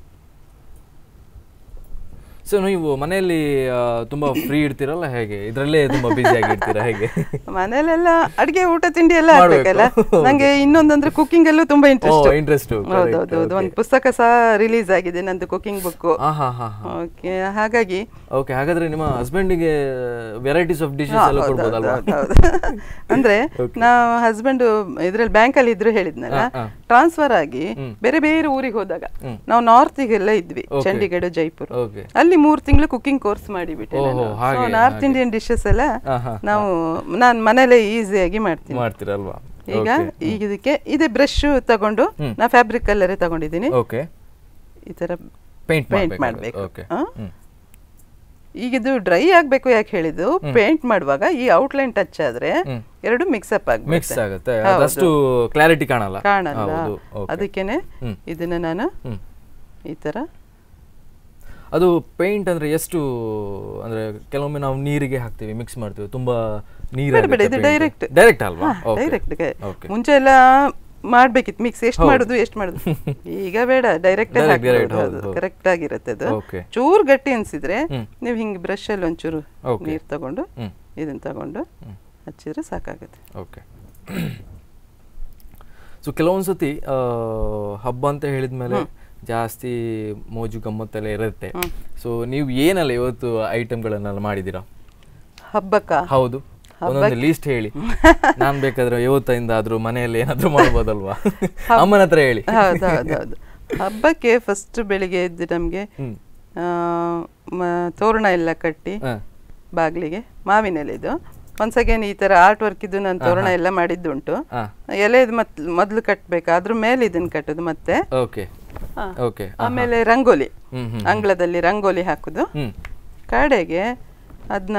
ಸೊ ನೀವು ಮನೆಯಲ್ಲಿ ಆ, ತುಂಬಾ ಫ್ರೀ ಇರ್ತೀರಲ್ಲ ಹೇಗೆ ಇದ್ರಲ್ಲೇ ತುಂಬಾ ಬ್ಯುಸಿ ಆಗಿರ್ತೀರಾ ಹೇಗೆ ಮನೇಲೆಲ್ಲ ಅಡ್ಗೆ ಊಟ ತಿಂಡಿ ಎಲ್ಲ ಮಾಡ್ಬೇಕು. ಆಗ್ಬೇಕಲ್ಲ ನಂಗೆ ಇನ್ನೊಂದಂದ್ರೆ ಕುಕಿಂಗ್ ಅಲ್ಲೂ ತುಂಬಾ ಇಂಟ್ರೆಸ್ಟ್ ಓ ಇಂಟ್ರೆಸ್ಟ್ ಹೌದೌದು ಒಂದು ಪುಸ್ತಕ ಸಹ ರಿಲೀಸ್ ಆಗಿದೆ ನಂದು ಕುಕಿಂಗ್ ಬುಕ್ ಹಾ ಹಾ ಹಾ ಓಕೆ ಹಾಗಾಗಿ ಓಕೆ ಹಾಗಾದ್ರೆ ನಿಮ್ಮ ಹಸ್ಬೆಂಡಿಗೆ ವೆರೈಟೀಸ್ ಆಫ್ ಡಿಶಸ್ ಎಲ್ಲ ಹೌದು, ಕೊಡ್ಬೋದಲ್ವಾ ಹೌದು, ಹೌದು. ಅಂದ್ರೆ ನಾವು ಹಸ್ಬೆಂಡ್ ಇದ್ರಲ್ಲಿ ಬ್ಯಾಂಕ್ ಅಲ್ಲಿ ಇದ್ರು ಹೇಳಿದ್ನಲ್ಲ ಹಾ, ಹಾ. ಟ್ರಾನ್ಸ್ಫರ್ ಆಗಿ ಬೇರೆ ಬೇರೆ ಊರಿಗೆ ಹೋದಾಗ ನಾವು ನಾರ್ತಿಗೆಲ್ಲ ಇದ್ವಿ ಚಂಡೀಗಢ ಜೈಪುರ ಓಕೆ ಅಲ್ಲಿ ಮೂರ್ ತಿಂಗಳು ಕುಕಿಂಗ್ ಕೋರ್ಸ್ ಮಾಡಿಬಿಟ್ಟೆ ಓಹೋ, ಹಾಗೆ, ನಾರ್ತ್ ಇಂಡಿಯನ್ ಡಿಶಸ್ ಎಲ್ಲ ಹಾ, ಹಾ, ನಾವು ನಾನ್ ಮನೇಲೆ ಈಸಿಯಾಗಿ ಮಾಡ್ತೀನಿ ಮಾಡ್ತೀರಲ್ವಾ ಈಗ ಈಗ ಇದಕ್ಕೆ ಇದೇ ಬ್ರಷ್ ತಗೊಂಡು ನಾ ಫ್ಯಾಬ್ರಿಕ್ ಕಲ್ಲರೇ ತಗೊಂಡಿದ್ದೀನಿ ಓಕೆ ಈ ತರ ಪೇಂಟ್ ಪೇಂಟ್ ಮಾಡಬೇಕು ಓಕೆ ಈಗ ಇದು ಡ್ರೈ ಆಗ್ಬೇಕು ಯಾಕೆ ಹೇಳಿದ್ದು ಪೇಂಟ್ ಮಾಡುವಾಗ ಈ ಔಟ್ಲೈನ್ ಟಚ್ ಆದ್ರೆ ಎರಡು ಮಿಕ್ಸಪ್ ಆಗ್ಬೇಕು ಮಿಕ್ಸ್ ಆಗುತ್ತೆ ಅದಷ್ಟು ಕ್ಲಾರಿಟಿ ಕಾಣಲ್ಲ ಕಾಣಲ್ಲ ಹೌದು ಓಕೆ ಅದಕ್ಕೇನೆ ಇದನ್ನ ನಾನು ಹ್ಮ್. ಈ ತರ ಅದು ಪೇಂಟ್ ಅಂದ್ರೆ ಎಷ್ಟು ಅಂದ್ರೆ ಕೆಲವೊಮ್ಮೆ ನಾವು ನೀರಿಗೆ ಹಾಕ್ತೀವಿ ಮಿಕ್ಸ್ ಮಾಡ್ತೀವಿ ತುಂಬಾ ನೀರು ಬೇಡ, ಇದು direct. ಡೈರೆಕ್ಟ್ ಅಲ್ವಾ Okay. Direct Okay. ಮುಂಚೆ ಎಲ್ಲ ಮಾಡ್ಬೇಕಿತ್ತು ಮಿಕ್ಸ್ ಎಷ್ಟು ಮಾಡುದು ಎಷ್ಟು ಮಾಡುದು ಈಗ ಬೇಡ ಡೈರೆಕ್ಟ್ Direct, direct, ಹೌದು, ಹೌದು. ಕರೆಕ್ಟ್ ಆಗಿರುತ್ತೆ ಅದು Okay. ಚೂರ್ ಗಟ್ಟಿ ಅನ್ಸಿದ್ರೆ ನೀವು ಹಿಂಗೆ ಬ್ರಷ್ ಅಲ್ಲಿ ಒಂಚೂರು Okay. ನೀರ್ ತಗೊಂಡು ಹ್ಮ್. ಇದನ್ನ ತಗೊಂಡು ಹಚ್ಚಿದ್ರೆ ಸಾಕಾಗುತ್ತೆ ಓಕೆ ಸೊ ಕೆಲವೊಂದು ಸತಿ ಆ, ಹಬ್ಬ ಅಂತ ಹೇಳಿದ್ಮೇಲೆ ಜಾಸ್ತಿ ಮೋಜು ಗಮ್ಮತ್ತೆಲ್ಲ ಇರುತ್ತೆ ಸೊ ನೀವು ಏನಲ್ಲ ಇವತ್ತು ಐಟಮ್ಗಳನ್ನೆಲ್ಲ ಮಾಡಿದ್ದೀರಾ ಹಬ್ಬಕ್ಕ ಹೌದು ಒಂದೊಂದು ಲೀಸ್ಟ್ ಹೇಳಿ ನಾನ್ ಬೇಕಾದ್ರೆ ಇವತ್ತಿಂದ ಆದ್ರೂ ಮನೆಯಲ್ಲಿ ಏನಾದ್ರೂ ಮಾಡ್ಬೋದಲ್ವಾ ಅಮ್ಮನ ಹತ್ರ ಹೇಳಿ ಹೌದು ಹೌದು ಹೌದು ಹಬ್ಬಕ್ಕೆ ಫಸ್ಟ್ ಬೆಳಿಗ್ಗೆ ಎದ್ದು ನಮಗೆ ಹ್ಮ್. ತೋರಣ ಎಲ್ಲ ಕಟ್ಟಿ ಹ. ಬಾಗಿಲಿಗೆ ಮಾವಿನ ಎಲೆದು ಒನ್ಸ್ ಅಗೇನ್ ಈ ತರ ಆರ್ಟ್ ವರ್ಕ್ ಇದ್ದು ನಾನು ತೋರಣ ಎಲ್ಲ ಮಾಡಿದ್ದುಂಟು ಹಾ ಎಲೆದು ಮತ್ ಮೊದಲು ಕಟ್ಟಬೇಕು ಅದ್ರ ಮೇಲೆ ಇದನ್ನ ಕಟ್ಟೋದು ಮತ್ತೆ ಓಕೆ ಹಾ. ಓಕೆ ಆಮೇಲೆ ರಂಗೋಲಿ ಹ್ಮ್ ಹ್ಮ್ ಅಂಗಳದಲ್ಲಿ ರಂಗೋಲಿ ಹಾಕುದು ಹ್ಮ್ ಕಡೆಗೆ ಅದನ್ನ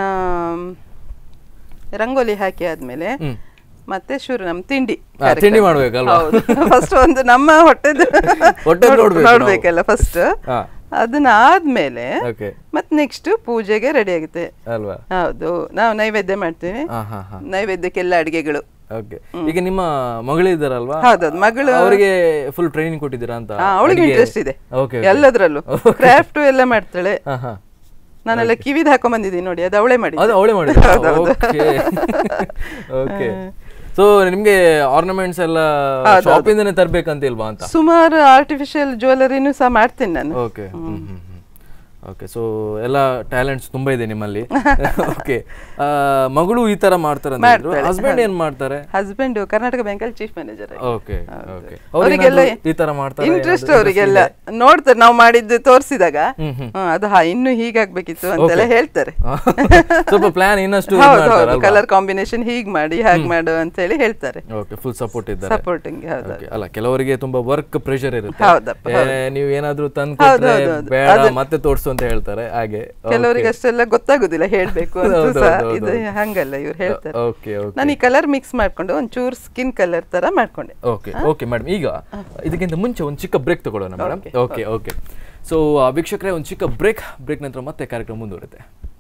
ರಂಗೋಲಿ ಹಾಕಿ ಆದ್ಮೇಲೆ ಹ್ಮ್ ಮತ್ತೆ ಶುರು ನಮ್ ತಿಂಡಿ ಆ, ತಿಂಡಿ ಮಾಡ್ಬೇಕಲ್ವಾ? ಫಸ್ಟ್ ಒಂದು ನಮ್ಮ ಹೊಟ್ಟೆದು ಹೊಟ್ಟೆದ್ ನೋಡ್- ನೋಡ್ಬೇಕು ನಾವು. ನೋಡ್ಬೇಕಲ್ಲ ಫಸ್ಟ್ ಹಾ ಅದನ್ನ ಆದ್ಮೇಲೆ ಓಕೆ ಮತ್ ನೆಕ್ಸ್ಟ್ ಪೂಜೆಗೆ ರೆಡಿ ಆಗುತ್ತೆ ಅಲ್ವಾ ಹೌದು ನಾವು ನೈವೇದ್ಯ ಮಾಡ್ತೀವಿ ಹಾ ಹಾ ಹಾ ನೈವೇದ್ಯಕ್ಕೆಲ್ಲ ಅಡಿಗೆಗಳು ಓಕೆ ಈಗ ನಿಮ್ಮ ಮಗಳಿದ್ದಾರಲ್ವಾ ಹೌದೌದು ಮಗಳು ಅವರಿಗೆ ಫುಲ್ ಟ್ರೈನಿಂಗ್ ಕೊಟ್ಟಿದ್ದೀರಾ ಅಂತ ಅವಳಿಗೆ ಅಡಿಗೆ? ಇಂಟ್ರೆಸ್ಟ್ ಇದೆ ಓಕೆ ಎಲ್ಲದ್ರಲ್ಲೂ ಕ್ರಾಫ್ಟ್ ಎಲ್ಲ ಮಾಡ್ತಾಳೆ ಹಾ ಹಾ ನಾನೆಲ್ಲ ಕಿವಿದ್ ಹಾಕೊಂಡ್ ಬಂದಿದ್ದೀನಿ ನೋಡಿ ಅದು ಅವಳೇ ಮಾಡಿ ಅದು ಅವಳೇ ಮಾಡಿದ ಓಕೆ ಓಕೆ ಸೊ ನಿಮ್ಗೆ ಆರ್ನಮೆಂಟ್ಸ್ ಎಲ್ಲ ಶಾಪಿಂದನೇ ತರ್ಬೇಕಂತ ಇಲ್ವಾ ಅಂತ ಸುಮಾರು ಆರ್ಟಿಫಿಷಿಯಲ್ ಜ್ಯುವೆಲರಿನೂ ಸಹ ಮಾಡ್ತೀನಿ ನಾನು ಓಕೆ ಓಕೆ ಸೊ ಎಲ್ಲ ಟ್ಯಾಲೆಂಟ್ಸ್ ತುಂಬಾ ಇದೆ ನಿಮ್ಮಲ್ಲಿ ಓಕೆ ಮಗಳು ಈ ತರ ಮಾಡ್ತಾರೆ ಹಸ್ಬೆಂಡ್ ಏನ್ ಮಾಡ್ತಾರೆ ಹಸ್ಬೆಂಡ್ ಕರ್ನಾಟಕ ಬ್ಯಾಂಕಲ್ಲಿ ಚೀಫ್ ಮ್ಯಾನೇಜರ್ ಓಕೆ ಓಕೆ ಅವರಿಗೆಲ್ಲ ಈ ತರ ಮಾಡ್ತಾರೆ ಇಂಟ್ರೆಸ್ಟ್ ಅವರಿಗೆಲ್ಲ ನೋಡ್ತಾರೆ ನಾವು ಮಾಡಿದ್ದು ತೋರಿಸಿದಾಗ ಅದು ಹಾ ಇನ್ನು ಹೀಗಾಗ್ಬೇಕಿತ್ತು ಅಂತೆಲ್ಲ ಹೇಳ್ತಾರೆ ಸ್ವಲ್ಪ ಪ್ಲಾನ್ ಇನ್ನಷ್ಟು ಹೌದು ಹೌದು ಕಲರ್ ಕಾಂಬಿನೇಷನ್ ಹೀಗ್ ಮಾಡಿ ಹಾಗೆ ಮಾಡು ಅಂತ ಹೇಳಿ ಹೇಳ್ತಾರೆ ಓಕೆ ಫುಲ್ ಸಪೋರ್ಟ್ ಇದ್ದಾರೆ ಸಪೋರ್ಟಿಂಗ್ ಹೌದು Okay, ಅಲ್ಲ ಕೆಲವರಿಗೆ ತುಂಬಾ ವರ್ಕ್ ಪ್ರೆಷರ್ ಇರುತ್ತೆ ಹೌದಪ್ಪ, ಏ, ನೀವು ಏನಾದ್ರೂ ತಂದ್ಕೊಟ್ರೆ ಬೇಡ ಮತ್ತೆ ತೋರ್ಸು ಅಂತ ಹೇಳ್ತಾರೆ ಹಾಗೆ ಕೆಲವರಿಗೆ ಅಷ್ಟೆಲ್ಲ ಗೊತ್ತಾಗುದಿಲ್ಲ ಹೇಳ್ಬೇಕು ಅಂತ ಹೌದು, ಸಹ ಹೌದು, ಇದು ಹಂಗಲ್ಲ ಇವ್ರು ಹೇಳ್ತಾರೆ ಓಕೆ ಓಕೆ ನಾನು ಈ ಕಲರ್ ಮಿಕ್ಸ್ ಮಾಡ್ಕೊಂಡು ಒಂಚೂರು ಸ್ಕಿನ್ ಕಲರ್ ತರ ಮಾಡ್ಕೊಂಡೆ ಓಕೆ ಓಕೆ ಮೇಡಮ್ ಈಗ ಇದಕ್ಕಿಂತ ಮುಂಚೆ ಒಂದು ಚಿಕ್ಕ ಬ್ರೇಕ್ ತಗೊಳ್ಳೋಣ ಮೇಡಮ್ ಓಕೆ ಓಕೆ ಸೊ ವೀಕ್ಷಕರೇ ಒಂದು ಚಿಕ್ಕ ಬ್ರೇಕ್ ಬ್ರೇಕ್ ನಂತರ ಮತ್ತೆ ಕಾರ್ಯಕ್ರಮ ಮುಂದುವರುತ್ತೆ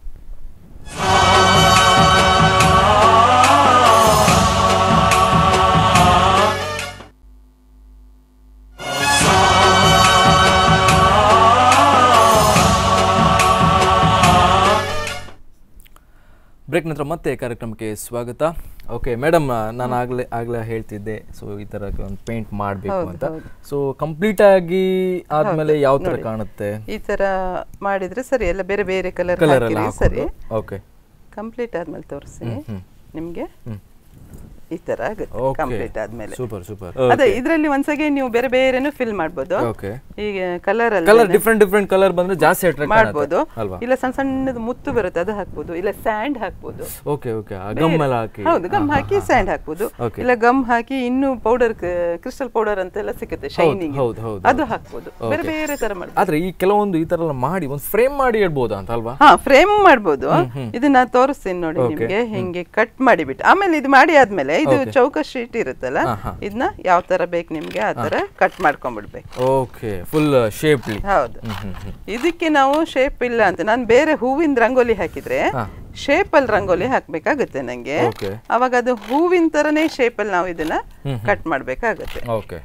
ಬ್ರೇಕ್ ನಂತರ ಮತ್ತೆ ಕಾರ್ಯಕ್ರಮಕ್ಕೆ ಸ್ವಾಗತ ಓಕೆ ಮೇಡಮ್ ನಾನು ಆಗ್ಲೇ ಆಗ್ಲೇ ಹೇಳ್ತಿದ್ದೆ ಸೊ ಈ ತರ ಒಂದು ಪೇಂಟ್ ಮಾಡಬೇಕು ಅಂತ ಸೊ ಕಂಪ್ಲೀಟ್ ಆಗಿ ಆದ್ಮೇಲೆ ಯಾವ ತರ ಕಾಣುತ್ತೆ ಈ ತರ ಮಾಡಿದ್ರೆ ಸರಿ ಎಲ್ಲ ಬೇರೆ ಬೇರೆ ಕಲರ್ ಕಲರ್ ಎಲ್ಲ ಹಾಕಿರಿ ಸರಿ ಓಕೆ ಕಂಪ್ಲೀಟ್ ಆದ್ಮೇಲೆ ತೋರಿಸ್ತೀನಿ ಹ್ಮ್. ನಿಮ್ಗೆ ಹ್ಮ್. ಈ ತರ ಆಗುತ್ತೆ ಓಕೆ ಕಂಪ್ಲೀಟ್ ಆದ್ಮೇಲೆ ಸೂಪರ್ ಸೂಪರ್ ಅದೇ ಇದ್ರಲ್ಲಿ ಒಂದ್ಸಗೆ ನೀವು ಬೇರೆ ಬೇರೆನು ಫಿಲ್ ಮಾಡ್ಬೋದು ಓಕೆ ಈಗ ಕಲರ್ ಅಲ್ಲಿ ಕಲರ್ ಡಿಫ್ರೆಂಟ್ ಡಿಫ್ರೆಂಟ್ ಕಲರ್ ಬಂದ್ರೆ ಜಾಸ್ತಿ ಅಟ್ರಾಕ್ಟ್ ಮಾಡ್ಬೋದು ಅಲ್ವಾ ಇಲ್ಲ ಸಣ್ಣ ಸಣ್ಣದು ಮುತ್ತು ಬರುತ್ತೆ ಅದು ಹಾಕ್ಬೋದು ಇಲ್ಲ ಸ್ಯಾಂಡ್ ಹಾಕ್ಬೋದು ಓಕೆ ಓಕೆ ಗಮ್ ಎಲ್ಲ ಹಾಕಿ ಹೌದು ಗಮ್ ಹಾಕಿ ಸ್ಯಾಂಡ್ ಹಾಕ್ಬೋದು Okay. ಇಲ್ಲ ಗಮ್ ಹಾಕಿ ಇನ್ನು ಪೌಡರ್ ಕ್ರಿಸ್ಟಲ್ ಪೌಡರ್ ಅಂತೆಲ್ಲ ಸಿಗುತ್ತೆ ಶೈನಿಂಗ್ ಹೌದು ಹೌದು ಅದು ಹಾಕ್ಬೋದು ಬೇರೆ ಬೇರೆ ತರ ಮಾಡ್ಬೋದು ಆದ್ರೆ ಈ ಕೆಲವೊಂದು ಈ ತರ ಎಲ್ಲ ಮಾಡಿ ಒಂದು ಫ್ರೇಮ್ ಮಾಡಿ ಇಡ್ಬೋದಾ ಅಂತ ಅಲ್ವಾ ಹಾ ಫ್ರೇಮ್ ಮಾಡ್ಬೋದು ಇದನ್ನ ತೋರಿಸ್ತೀನಿ ನೋಡಿ ನಿಮ್ಗೆ ಹಿಂಗೆ ಕಟ್ ಮಾಡಿಬಿಟ್ಟು ಆಮೇಲೆ ಇದು ಮಾಡಿ ಆದ್ಮೇಲೆ ಇದು ಚೌಕ ಶೀಟ್ ಇರುತ್ತಲ್ಲ ಇದನ್ನ ಯಾವ ತರ ಬೇಕು ನಿಮ್ಗೆ ಆ ತರ ಕಟ್ ಮಾಡ್ಕೊಂಡ್ಬಿಡ್ಬೇಕು ಓಕೆ ಫುಲ್ ಶೇಪ್ಲಿ ಹೌದು ಇದಕ್ಕೆ ನಾವು ಶೇಪ್ ಇಲ್ಲ ಅಂತ ನಾನು ಬೇರೆ ಹೂವಿನ ರಂಗೋಲಿ ಹಾಕಿದ್ರೆ ಶೇಪ್ ಅಲ್ಲಿ ರಂಗೋಲಿ ಹಾಕ್ಬೇಕಾಗುತ್ತೆ ನಂಗೆ ಓಕೆ ಅವಾಗ ಅದು ಹೂವಿನ ತರನೇ ಶೇಪ್ ಅಲ್ಲಿ ನಾವು ಇದನ್ನ ಕಟ್ ಮಾಡ್ಬೇಕಾಗುತ್ತೆ ಓಕೆ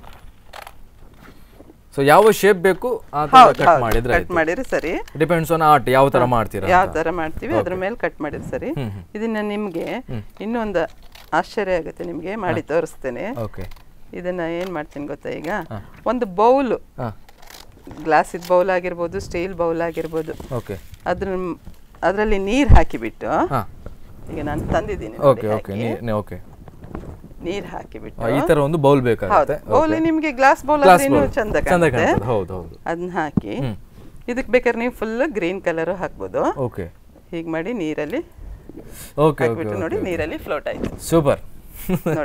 ಸೊ ಯಾವ ಶೇಪ್ ಬೇಕು ಆ ತರ ಕಟ್ ಮಾಡಿದ್ರೆ ಕಟ್ ಮಾಡಿದ್ರೆ ಸರಿ ಡಿಪೆಂಡ್ಸ್ ಆನ್ ಆರ್ಟ್ ಯಾವ ತರ ಮಾಡ್ತೀರಾ ಯಾವ ತರ ಮಾಡ್ತೀವಿ ಅದ್ರ ಮೇಲೆ ಕಟ್ ಮಾಡಿದ್ರೆ ಸರಿ ಇದನ್ನ ನಿಮ್ಗೆ ಇನ್ನೊಂದು ಆಶ್ಚರ್ಯ ಆಗುತ್ತೆ ನಿಮ್ಗೆ ಮಾಡಿ ತೋರಿಸ್ತೇನೆ ಓಕೆ ಇದನ್ನ ಏನ್ ಮಾಡ್ತೀನಿ ಗೊತ್ತಾ ಈಗ ಒಂದು ಬೌಲ್ ಹಾ ಗ್ಲಾಸಿದ ಬೌಲ್ ಆಗಿರ್ಬೋದು ಸ್ಟೀಲ್ ಬೌಲ್ ಆಗಿರ್ಬೋದು ಓಕೆ ಅದ್ರ ಅದರಲ್ಲಿ ನೀರ್ ಹಾಕಿಬಿಟ್ಟು ಹಾ ಈಗ ನಾನು ತಂದಿದ್ದೀನಿ ಓಕೆ ಓಕೆ ಓಕೆ ನೀರ್ ಹಾಕಿಬಿಟ್ಟು ಈ ತರ ಒಂದು ಬೌಲ್ ಹೌದು ಬೇಕಾಗುತ್ತೆ ಬೌಲ್ ನಿಮ್ಗೆ ಗ್ಲಾಸ್ ಬೌಲ್ Glass ಆದ್ರೆ ಇನ್ನೂ bowl. ಚಂದ ಚಂದ ಕಾಣುತ್ತೆ ಕಾಣ್ತದೆ ಹೌದು ಹೌದು ಅದನ್ನ ಹಾಕಿ ಇದಕ್ಕೆ ಬೇಕಾದ್ರೆ ನೀವು ಫುಲ್ ಗ್ರೀನ್ ಕಲರ್ ಹಾಕ್ಬೋದು ಓಕೆ ಹೀಗೆ ಮಾಡಿ ನೀರಲ್ಲಿ ಓಕೆ ಓಕೆ ಹಾಕ್ಬಿಟ್ಟು ನೋಡಿ ನೀರಲ್ಲಿ ಫ್ಲೋಟ್ ಆಯ್ತು ಸೂಪರ್ ನೋಡಿ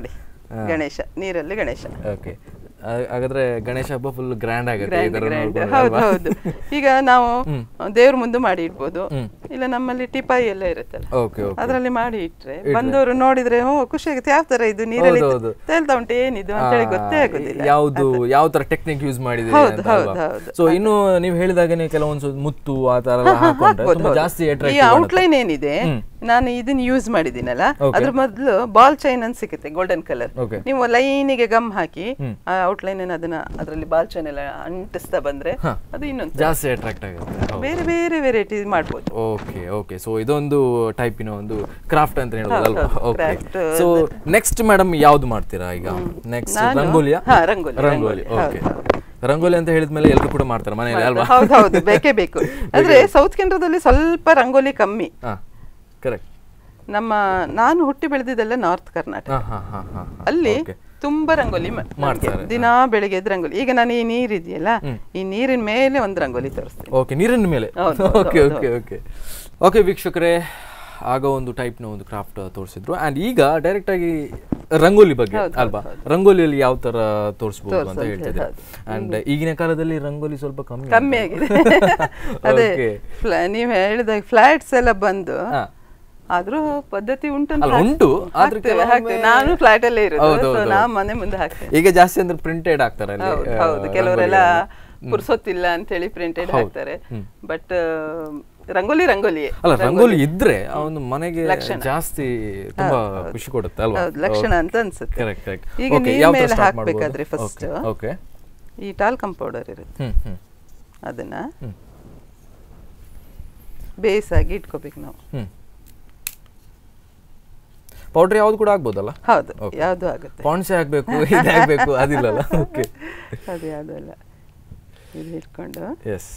ಗಣೇಶ ನೀರಲ್ಲಿ ಗಣೇಶ ಓಕೆ ಹಾಗಾದ್ರೆ ಗಣೇಶ ಹಬ್ಬ ಫುಲ್ ಗ್ರ್ಯಾಂಡ್ ಆಗುತ್ತೆ ಗ್ರ್ಯಾಂಡ್ ಇದರ ಗ್ರ್ಯಾಂಡ್ ನೋಡ್ಬೋದು ಹೌದು ಅಲ್ವಾ? ಹೌದು ಈಗ ನಾವು ದೇವ್ರ ಮುಂದೆ ಮಾಡಿ ಇಡ್ಬೋದು ಇಲ್ಲ ನಮ್ಮಲ್ಲಿ ಟಿಪಾಯಿ ಎಲ್ಲ ಇರುತ್ತಲ್ಲ ಓಕೆ ಓಕೆ ಅದರಲ್ಲಿ ಮಾಡಿ ಇಟ್ರೆ ಬಂದವರು ನೋಡಿದ್ರೆ ಹೋ ಖುಷಿ ಆಗುತ್ತೆ ಯಾವ ತರ ಇದು ನೀರಲ್ಲಿ ಹೌದು, ಹೌದು. ತೇಲ್ತಾ ಉಂಟು ಏನಿದು ಅಂತೇಳಿ ಗೊತ್ತೇ ಆಗುದಿಲ್ಲ ಯಾವುದು ಯಾವ ತರ ಟೆಕ್ನಿಕ್ ಯೂಸ್ ಮಾಡಿದಿರಿ ಹೌದು, ಅಂತ ಹೌದು, ಅಲ್ವಾ ಹೌದು. ಸೊ ಇನ್ನು ನೀವು ಹೇಳಿದಾಗನೇ ಕೆಲವೊಂದು ಸ್ವಲ್ಪ ಮುತ್ತು ಆ ತರ ಎಲ್ಲ ಹಾಕೊಂಡ್ರೆ ಹಾಕ್ಬೋದು, ತುಂಬಾ ಹೌದು. ಜಾಸ್ತಿ ಈ ಅಟ್ರಾಕ್ಟಿವ್ ಔಟ್ಲೈನ್ ಏನಿದೆ ನಾನು ಇದನ್ನ ಯೂಸ್ ಮಾಡಿದ್ದೀನಲ್ಲ ಅದ್ರ ಮೊದಲು ಬಾಲ್ ಚೈನ್ ಅಂತ ಸಿಗುತ್ತೆ ಗೋಲ್ಡನ್ ಕಲರ್ Okay. ನೀವು ಲೈನಿಗೆ ಗಮ್ ಹಾಕಿ ಆ ಔಟ್ಲೈನ್ ಅದನ್ನ ಅದರಲ್ಲಿ ಬಾಲ್ ಚೈನ್ ಎಲ್ಲ ಅಂಟಿಸ್ತಾ ಬಂದ್ರೆ ಅದು ಇನ್ನೊಂದು ಜಾಸ್ತಿ ಅಟ್ರಾಕ್ಟ್ ಆಗುತ್ತೆ ಹೌದು. ಬೇರೆ ಬೇರೆ ವೆರೈಟಿ ಮಾಡ್ಬೋದು ಓಕೆ ಓಕೆ ಸೊ ಇದೊಂದು ಟೈಪಿನ ಒಂದು ಕ್ರಾಫ್ಟ್ ಅಂತ ಹೇಳ್ಬೋದಲ್ವಾ ಹೌದು, okay craft so next madam ಯಾವ್ದು ಮಾಡ್ತೀರಾ ಈಗ ನೆಕ್ಸ್ಟ್ ನಾನು- ರಂಗೋಲಿಯಾ ಹಾ, ರಂಗೋಲಿ, ರಂಗೋಲಿ ರಂಗೋಲಿ, ಓಕೆ ರಂಗೋಲಿ ಅಂತ ಹೇಳಿದ್ಮೇಲೆ ಎಲ್ಲರೂ ಕೂಡ ಮಾಡ್ತಾರೆ ಮನೆಯಲ್ಲಿ ಅಲ್ವಾ ಹೌದು ಹೌದು ಬೇಕೇ ಬೇಕು ಆದ್ರೆ ಸೌತ್ ಕೇಂದ್ರದಲ್ಲಿ ಸ್ವಲ್ಪ ರಂಗೋಲಿ ಕಮ್ಮಿ ಹಾ ಕರೆಕ್ಟ್ ನಮ್ಮ ನಾನು ಹುಟ್ಟಿ ಬೆಳೆದಿದ್ದೆಲ್ಲ ನಾರ್ತ್ ಕರ್ನಾಟಕ ಹಾ ಹಾ ಹಾ ಹಾ ಅಲ್ಲಿ ಓಕೆ ತುಂಬಾ ರಂಗೋಲಿ ಮ- ಮಾಡ್ತಾರೆ, ನಮ್ಗೆ ದಿನಾ ಬೆಳಿಗ್ಗೆ ಎದ್ದು ರಂಗೋಲಿ ಈಗ ನಾನು ಈ ನೀರ್ ಇದೆಯಲ್ಲ ಈ ನೀರಿನ ಮೇಲೆ ಒಂದು ರಂಗೋಲಿ ತೋರಿಸ್ತೀನಿ ಓಕೆ ನೀರಿನ ಮೇಲೆ ಹೌದು, ಹೌದು, ಓಕೆ ಹೌದು, ಓಕೆ ಓಕೆ ಓಕೆ ವೀಕ್ಷಕರೇ ಆಗ ಒಂದು ಟೈಪ್ನ ಒಂದು ಕ್ರಾಫ್ಟ್ ತೋರಿಸಿದ್ರು ಆ್ಯಂಡ್ ಈಗ ಡೈರೆಕ್ಟ್ ಆಗಿ ರಂಗೋಲಿ ಬಗ್ಗೆ ಅಲ್ವಾ ರಂಗೋಲಿಯಲ್ಲಿ ಯಾವ ತರ ತೋರಿಸ್ಬೋದು ಅಂತ ಹೇಳ್ತಿದ್ರೆ ಅಂಡ್ ಈಗಿನ ಕಾಲದಲ್ಲಿ ರಂಗೋಲಿ ಸ್ವಲ್ಪ ಕಮ್ಮಿ ಕಮ್ಮಿ ಆಗಿದೆ ಅದೇ Okay. ಫ್ಲ- ನೀವ್ ಹೇಳಿದಾಗ ಫ್ಲಾಟ್ಸ್ ಎಲ್ಲ ಬಂದು ಹಾ. ಆದ್ರೂ ಪದ್ಧತಿ ಉಂಟಂತ ಅಲ್ಲ, ಉಂಟು, ಆದ್ರೆ ಹಾಕ್ತೇವೆ, ಕೆಲವೊಮ್ಮೆ- ಹಾಕ್ತೇವೆ. ನಾನು ಫ್ಲಾಟ್ ಅಲ್ಲೇ ಇರೋದು ಹೌದು, so ಹೌದು. ನಾ ಮನೆ ಮುಂದೆ ಹಾಕ್ತೇನೆ ಈಗ ಜಾಸ್ತಿ ಅಂದ್ರೆ ಪ್ರಿಂಟೆಡ್ ಆಗ್ತಾರೆ ಅಲ್ಲಿ ಹೌದು ಆ, ಹೌದು ಕೆಲವರೆಲ್ಲ ರಂಗೋಲಿಗಳನ್ನ. ಪುರ್ಸೊತ್ತಿಲ್ಲ ಅಂತ ಹೇಳಿ ಪ್ರಿಂಟೆಡ್ ಹಾಕ್ತಾರೆ ಬಟ್ ರಂಗೋಲಿ ರಂಗೋಲಿಯೇ ಅಲ್ಲ ರಂಗೋಲಿ ಇದ್ರೆ ಆ ಒಂದು ಮನೆಗೆ ಜಾಸ್ತಿ ತುಂಬಾ ಖುಷಿ ಕೊಡುತ್ತೆ ಅಲ್ವಾ ಹೌದು ಲಕ್ಷಣ ಅಂತ ಅನ್ಸುತ್ತೆ ಕರೆಕ್ಟ್ ಕರೆಕ್ಟ್ ಈಗ ಓಕೆ ನೀರ್ ಯಾವ ತರ ಮೇಲೆ ಸ್ಟಾರ್ಟ್ ಹಾಕ್ಬೇಕಾದ್ರೆ ಮಾಡ್ಬೋದು ಫಸ್ಟ್ ಓಕೆ ಈ ಟಾಲ್ಕಮ್ ಪೌಡರ್ ಇರುತ್ತೆ ಹ್ಮ್ ಹ್ಮ್ ಅದನ್ನ ಹ್ಮ್. ಬೇಸಾಗಿ ಇಟ್ಕೋಬೇಕು ನಾವು ಹ್ಮ್ ಪೌಡರ್ ಯಾವ್ದು ಕೂಡ ಆಗ್ಬೋದಲ್ಲ ಹೌದು ಯಾವ್ದು ಆಗುತ್ತೆ ಪಾಂಡ್ಸೆ ಹಾಕ್ಬೇಕು ಇದು ಹಾಕ್ಬೇಕು ಅದಿಲ್ಲಲ್ಲ ಓಕೆ ಅದು ಯಾವ್ದು ಅಲ್ಲ ಇದು ಇಟ್ಕೊಂಡು ಎಸ್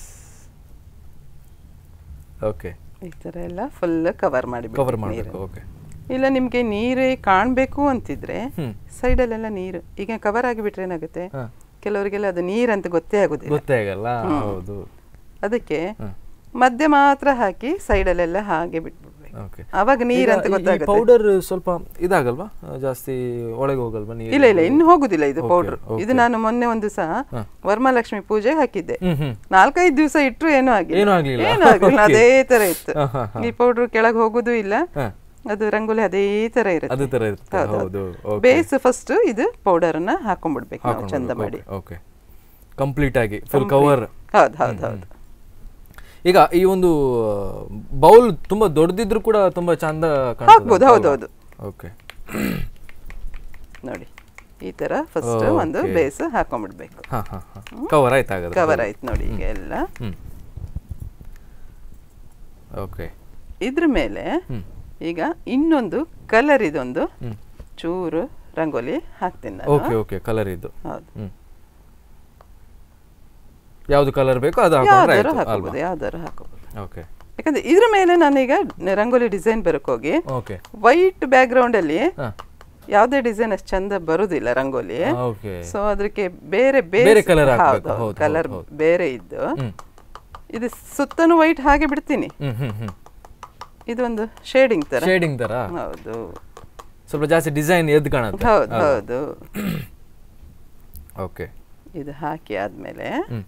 ಓಕೆ ಈ ತರ ಎಲ್ಲ ಫುಲ್ ಕವರ್ ಮಾಡಿ ಕವರ್ ಮಾಡಬೇಕು ಓಕೆ ಇಲ್ಲ ನಿಮ್ಗೆ ನೀರೇ ಕಾಣ್ಬೇಕು ಅಂತಿದ್ರೆ ಹ್ಮ್. ಸೈಡಲ್ಲೆಲ್ಲ ನೀರು ಈಗ ಕವರ್ ಆಗಿಬಿಟ್ರೆ ಏನಾಗುತ್ತೆ ಹಾ. ಕೆಲವರಿಗೆಲ್ಲ ಅದು ನೀರಂತ ಗೊತ್ತೇ ಆಗುದಿಲ್ಲ ಗೊತ್ತೇ ಆಗಲ್ಲ ಹೌದು ಅದಕ್ಕೆ ಹ್ಮ್. ಮಧ್ಯ ಮಾತ್ರ ಹಾಕಿ ಸೈಡಲ್ಲೆಲ್ಲ ಹಾಗೆ ಬಿಟ್ಬಿಡ್ಬೇಕು ಓಕೆ ಅವಾಗ ನೀರಂತ ಗೊತ್ತಾಗುತ್ತೆ ಪೌಡರ್ ಸ್ವಲ್ಪ ಇದಾಗಲ್ವಾ ಆ, ಜಾಸ್ತಿ ಒಳಗೆ ಹೋಗಲ್ವಾ ನೀರು ಇಲ್ಲ ಇಲ್ಲ ಇನ್ನು ಹೋಗುದಿಲ್ಲ ಇದು Okay, ಪೌಡರ್ okay. ಇದು ನಾನು ಮೊನ್ನೆ ಒಂದು ಸಹ ವರಮಹಾಲಕ್ಷ್ಮಿ ಪೂಜೆಗೆ ಹಾಕಿದ್ದೆ ಹ್ಮ್ ಹ್ಮ್ ನಾಲ್ಕೈದು ದಿವಸ ಇಟ್ರು ಏನೂ ಆಗಿಲ್ಲ ಏನೂ ಆಗ್ಲಿಲ್ಲ? ಏನೂ ಆಗಿಲ್ಲ Okay. ಅದೇ ತರ ಇತ್ತು ಹಾ, ಹಾ, ಹಾ. ಈ ಪೌಡರ್ ಕೆಳಗೆ ಹೋಗುದು ಇಲ್ಲ ಹಾ. ಅದು ರಂಗೋಲಿ ಅದೇ ತರ ಇರುತ್ತೆ ಅದೇ ತರ ಇರುತ್ತೆ ಹೌದು ಓಕೆ ಬೇಸ್ ಫಸ್ಟ್ ಇದು ಪೌಡರ್ ಅನ್ನ ಹಾಕೊಂಡ್ಬಿಡ್ಬೇಕು ನಾವು ಚಂದ ಮಾಡಿ ಓಕೆ ಕಂಪ್ಲೀಟ್ ಆಗಿ ಫುಲ್ ಕವರ್ ಹೌದು ಹೌದು ಹೌದು ಈಗ ಈ ಒಂದು ಬೌಲ್ ತುಂಬಾ ದೊಡ್ಡದಿದ್ರು ಕೂಡ ತುಂಬಾ ಚಂದ ಹಾಕ್ಬೋದು, ಹೌದು, ಹೌದು. ಓಕೆ ನೋಡಿ ಈ ತರ ಫಸ್ಟ್ ಒಂದು Okay. ಬೇಸ್ ಹಾಕೊಂಡ್ಬಿಡ್ಬೇಕು ಹಾ ಹಾ ಹಾ ಕವರ್ ಆಯ್ತು ಹಾಗಾದ್ರೆ ಕವರ್ ಆಯ್ತು ನೋಡಿ ಈಗ ಎಲ್ಲ ಹ್ಮ್ ಓಕೆ ಇದ್ರ ಮೇಲೆ ಹ್ಮ್ ಈಗ ಇನ್ನೊಂದು ಕಲರ್ ಇದೊಂದು ಹ್ಮ್ ಚೂರು ರಂಗೋಲಿ ಹಾಕ್ತೀನಿ ನಾನು ಓಕೆ ಓಕೆ ಕಲರ್ ಇದ್ದು ಹೌದು ಹ್ಮ್ ಯಾವ್ದು ಕಲರ್ ಬೇಕೋ ಅದು ಹಾಕೊಂಡ್ರೆ ಯಾವ್ದಾರು ಆಯ್ತು ಅಲ್ವಾ ಹಾಕೋಬಹುದು ಯಾವ್ದಾರು ಹಾಕೋಬಹುದು ಓಕೆ ಯಾಕಂದ್ರೆ ಇದ್ರ ಮೇಲೆ ನಾನೀಗ ರಂಗೋಲಿ ಡಿಸೈನ್ ಬರಕ್ ಹೋಗಿ ಓಕೆ ವೈಟ್ ಬ್ಯಾಕ್ ಗ್ರೌಂಡ್ ಅಲ್ಲಿ ಹಾ ಯಾವುದೇ ಡಿಸೈನ್ ಅಷ್ಟು ಚಂದ ಬರುದಿಲ್ಲ ರಂಗೋಲಿ ಓಕೆ ಸೊ ಅದಕ್ಕೆ ಬೇರೆ ಬೇರೆ colour ಹಾಕ್ಬೇಕು, ಹೌದು, ಕಲರ್ ಹೌದು, ಬೇರೆ ಇದ್ದು ಹ್ಮ್ ಇದು ಸುತ್ತನೂ ವೈಟ್ ಹಾಗೆ ಬಿಡ್ತೀನಿ ಹ್ಮ್ ಹ್ಮ್ ಹ್ಮ್ ಇದೊಂದು ಶೇಡಿಂಗ್ ತರ ಶೇಡಿಂಗ್ ತರ ಹೌದು ಸ್ವಲ್ಪ ಜಾಸ್ತಿ ಡಿಸೈನ್ ಎದ್ದು ಕಾಣುತ್ತೆ ಹೌದು ಹೌದು ಓಕೆ ಇದು ಹಾಕಿ ಆದ್ಮೇಲೆ ಹ್ಮ್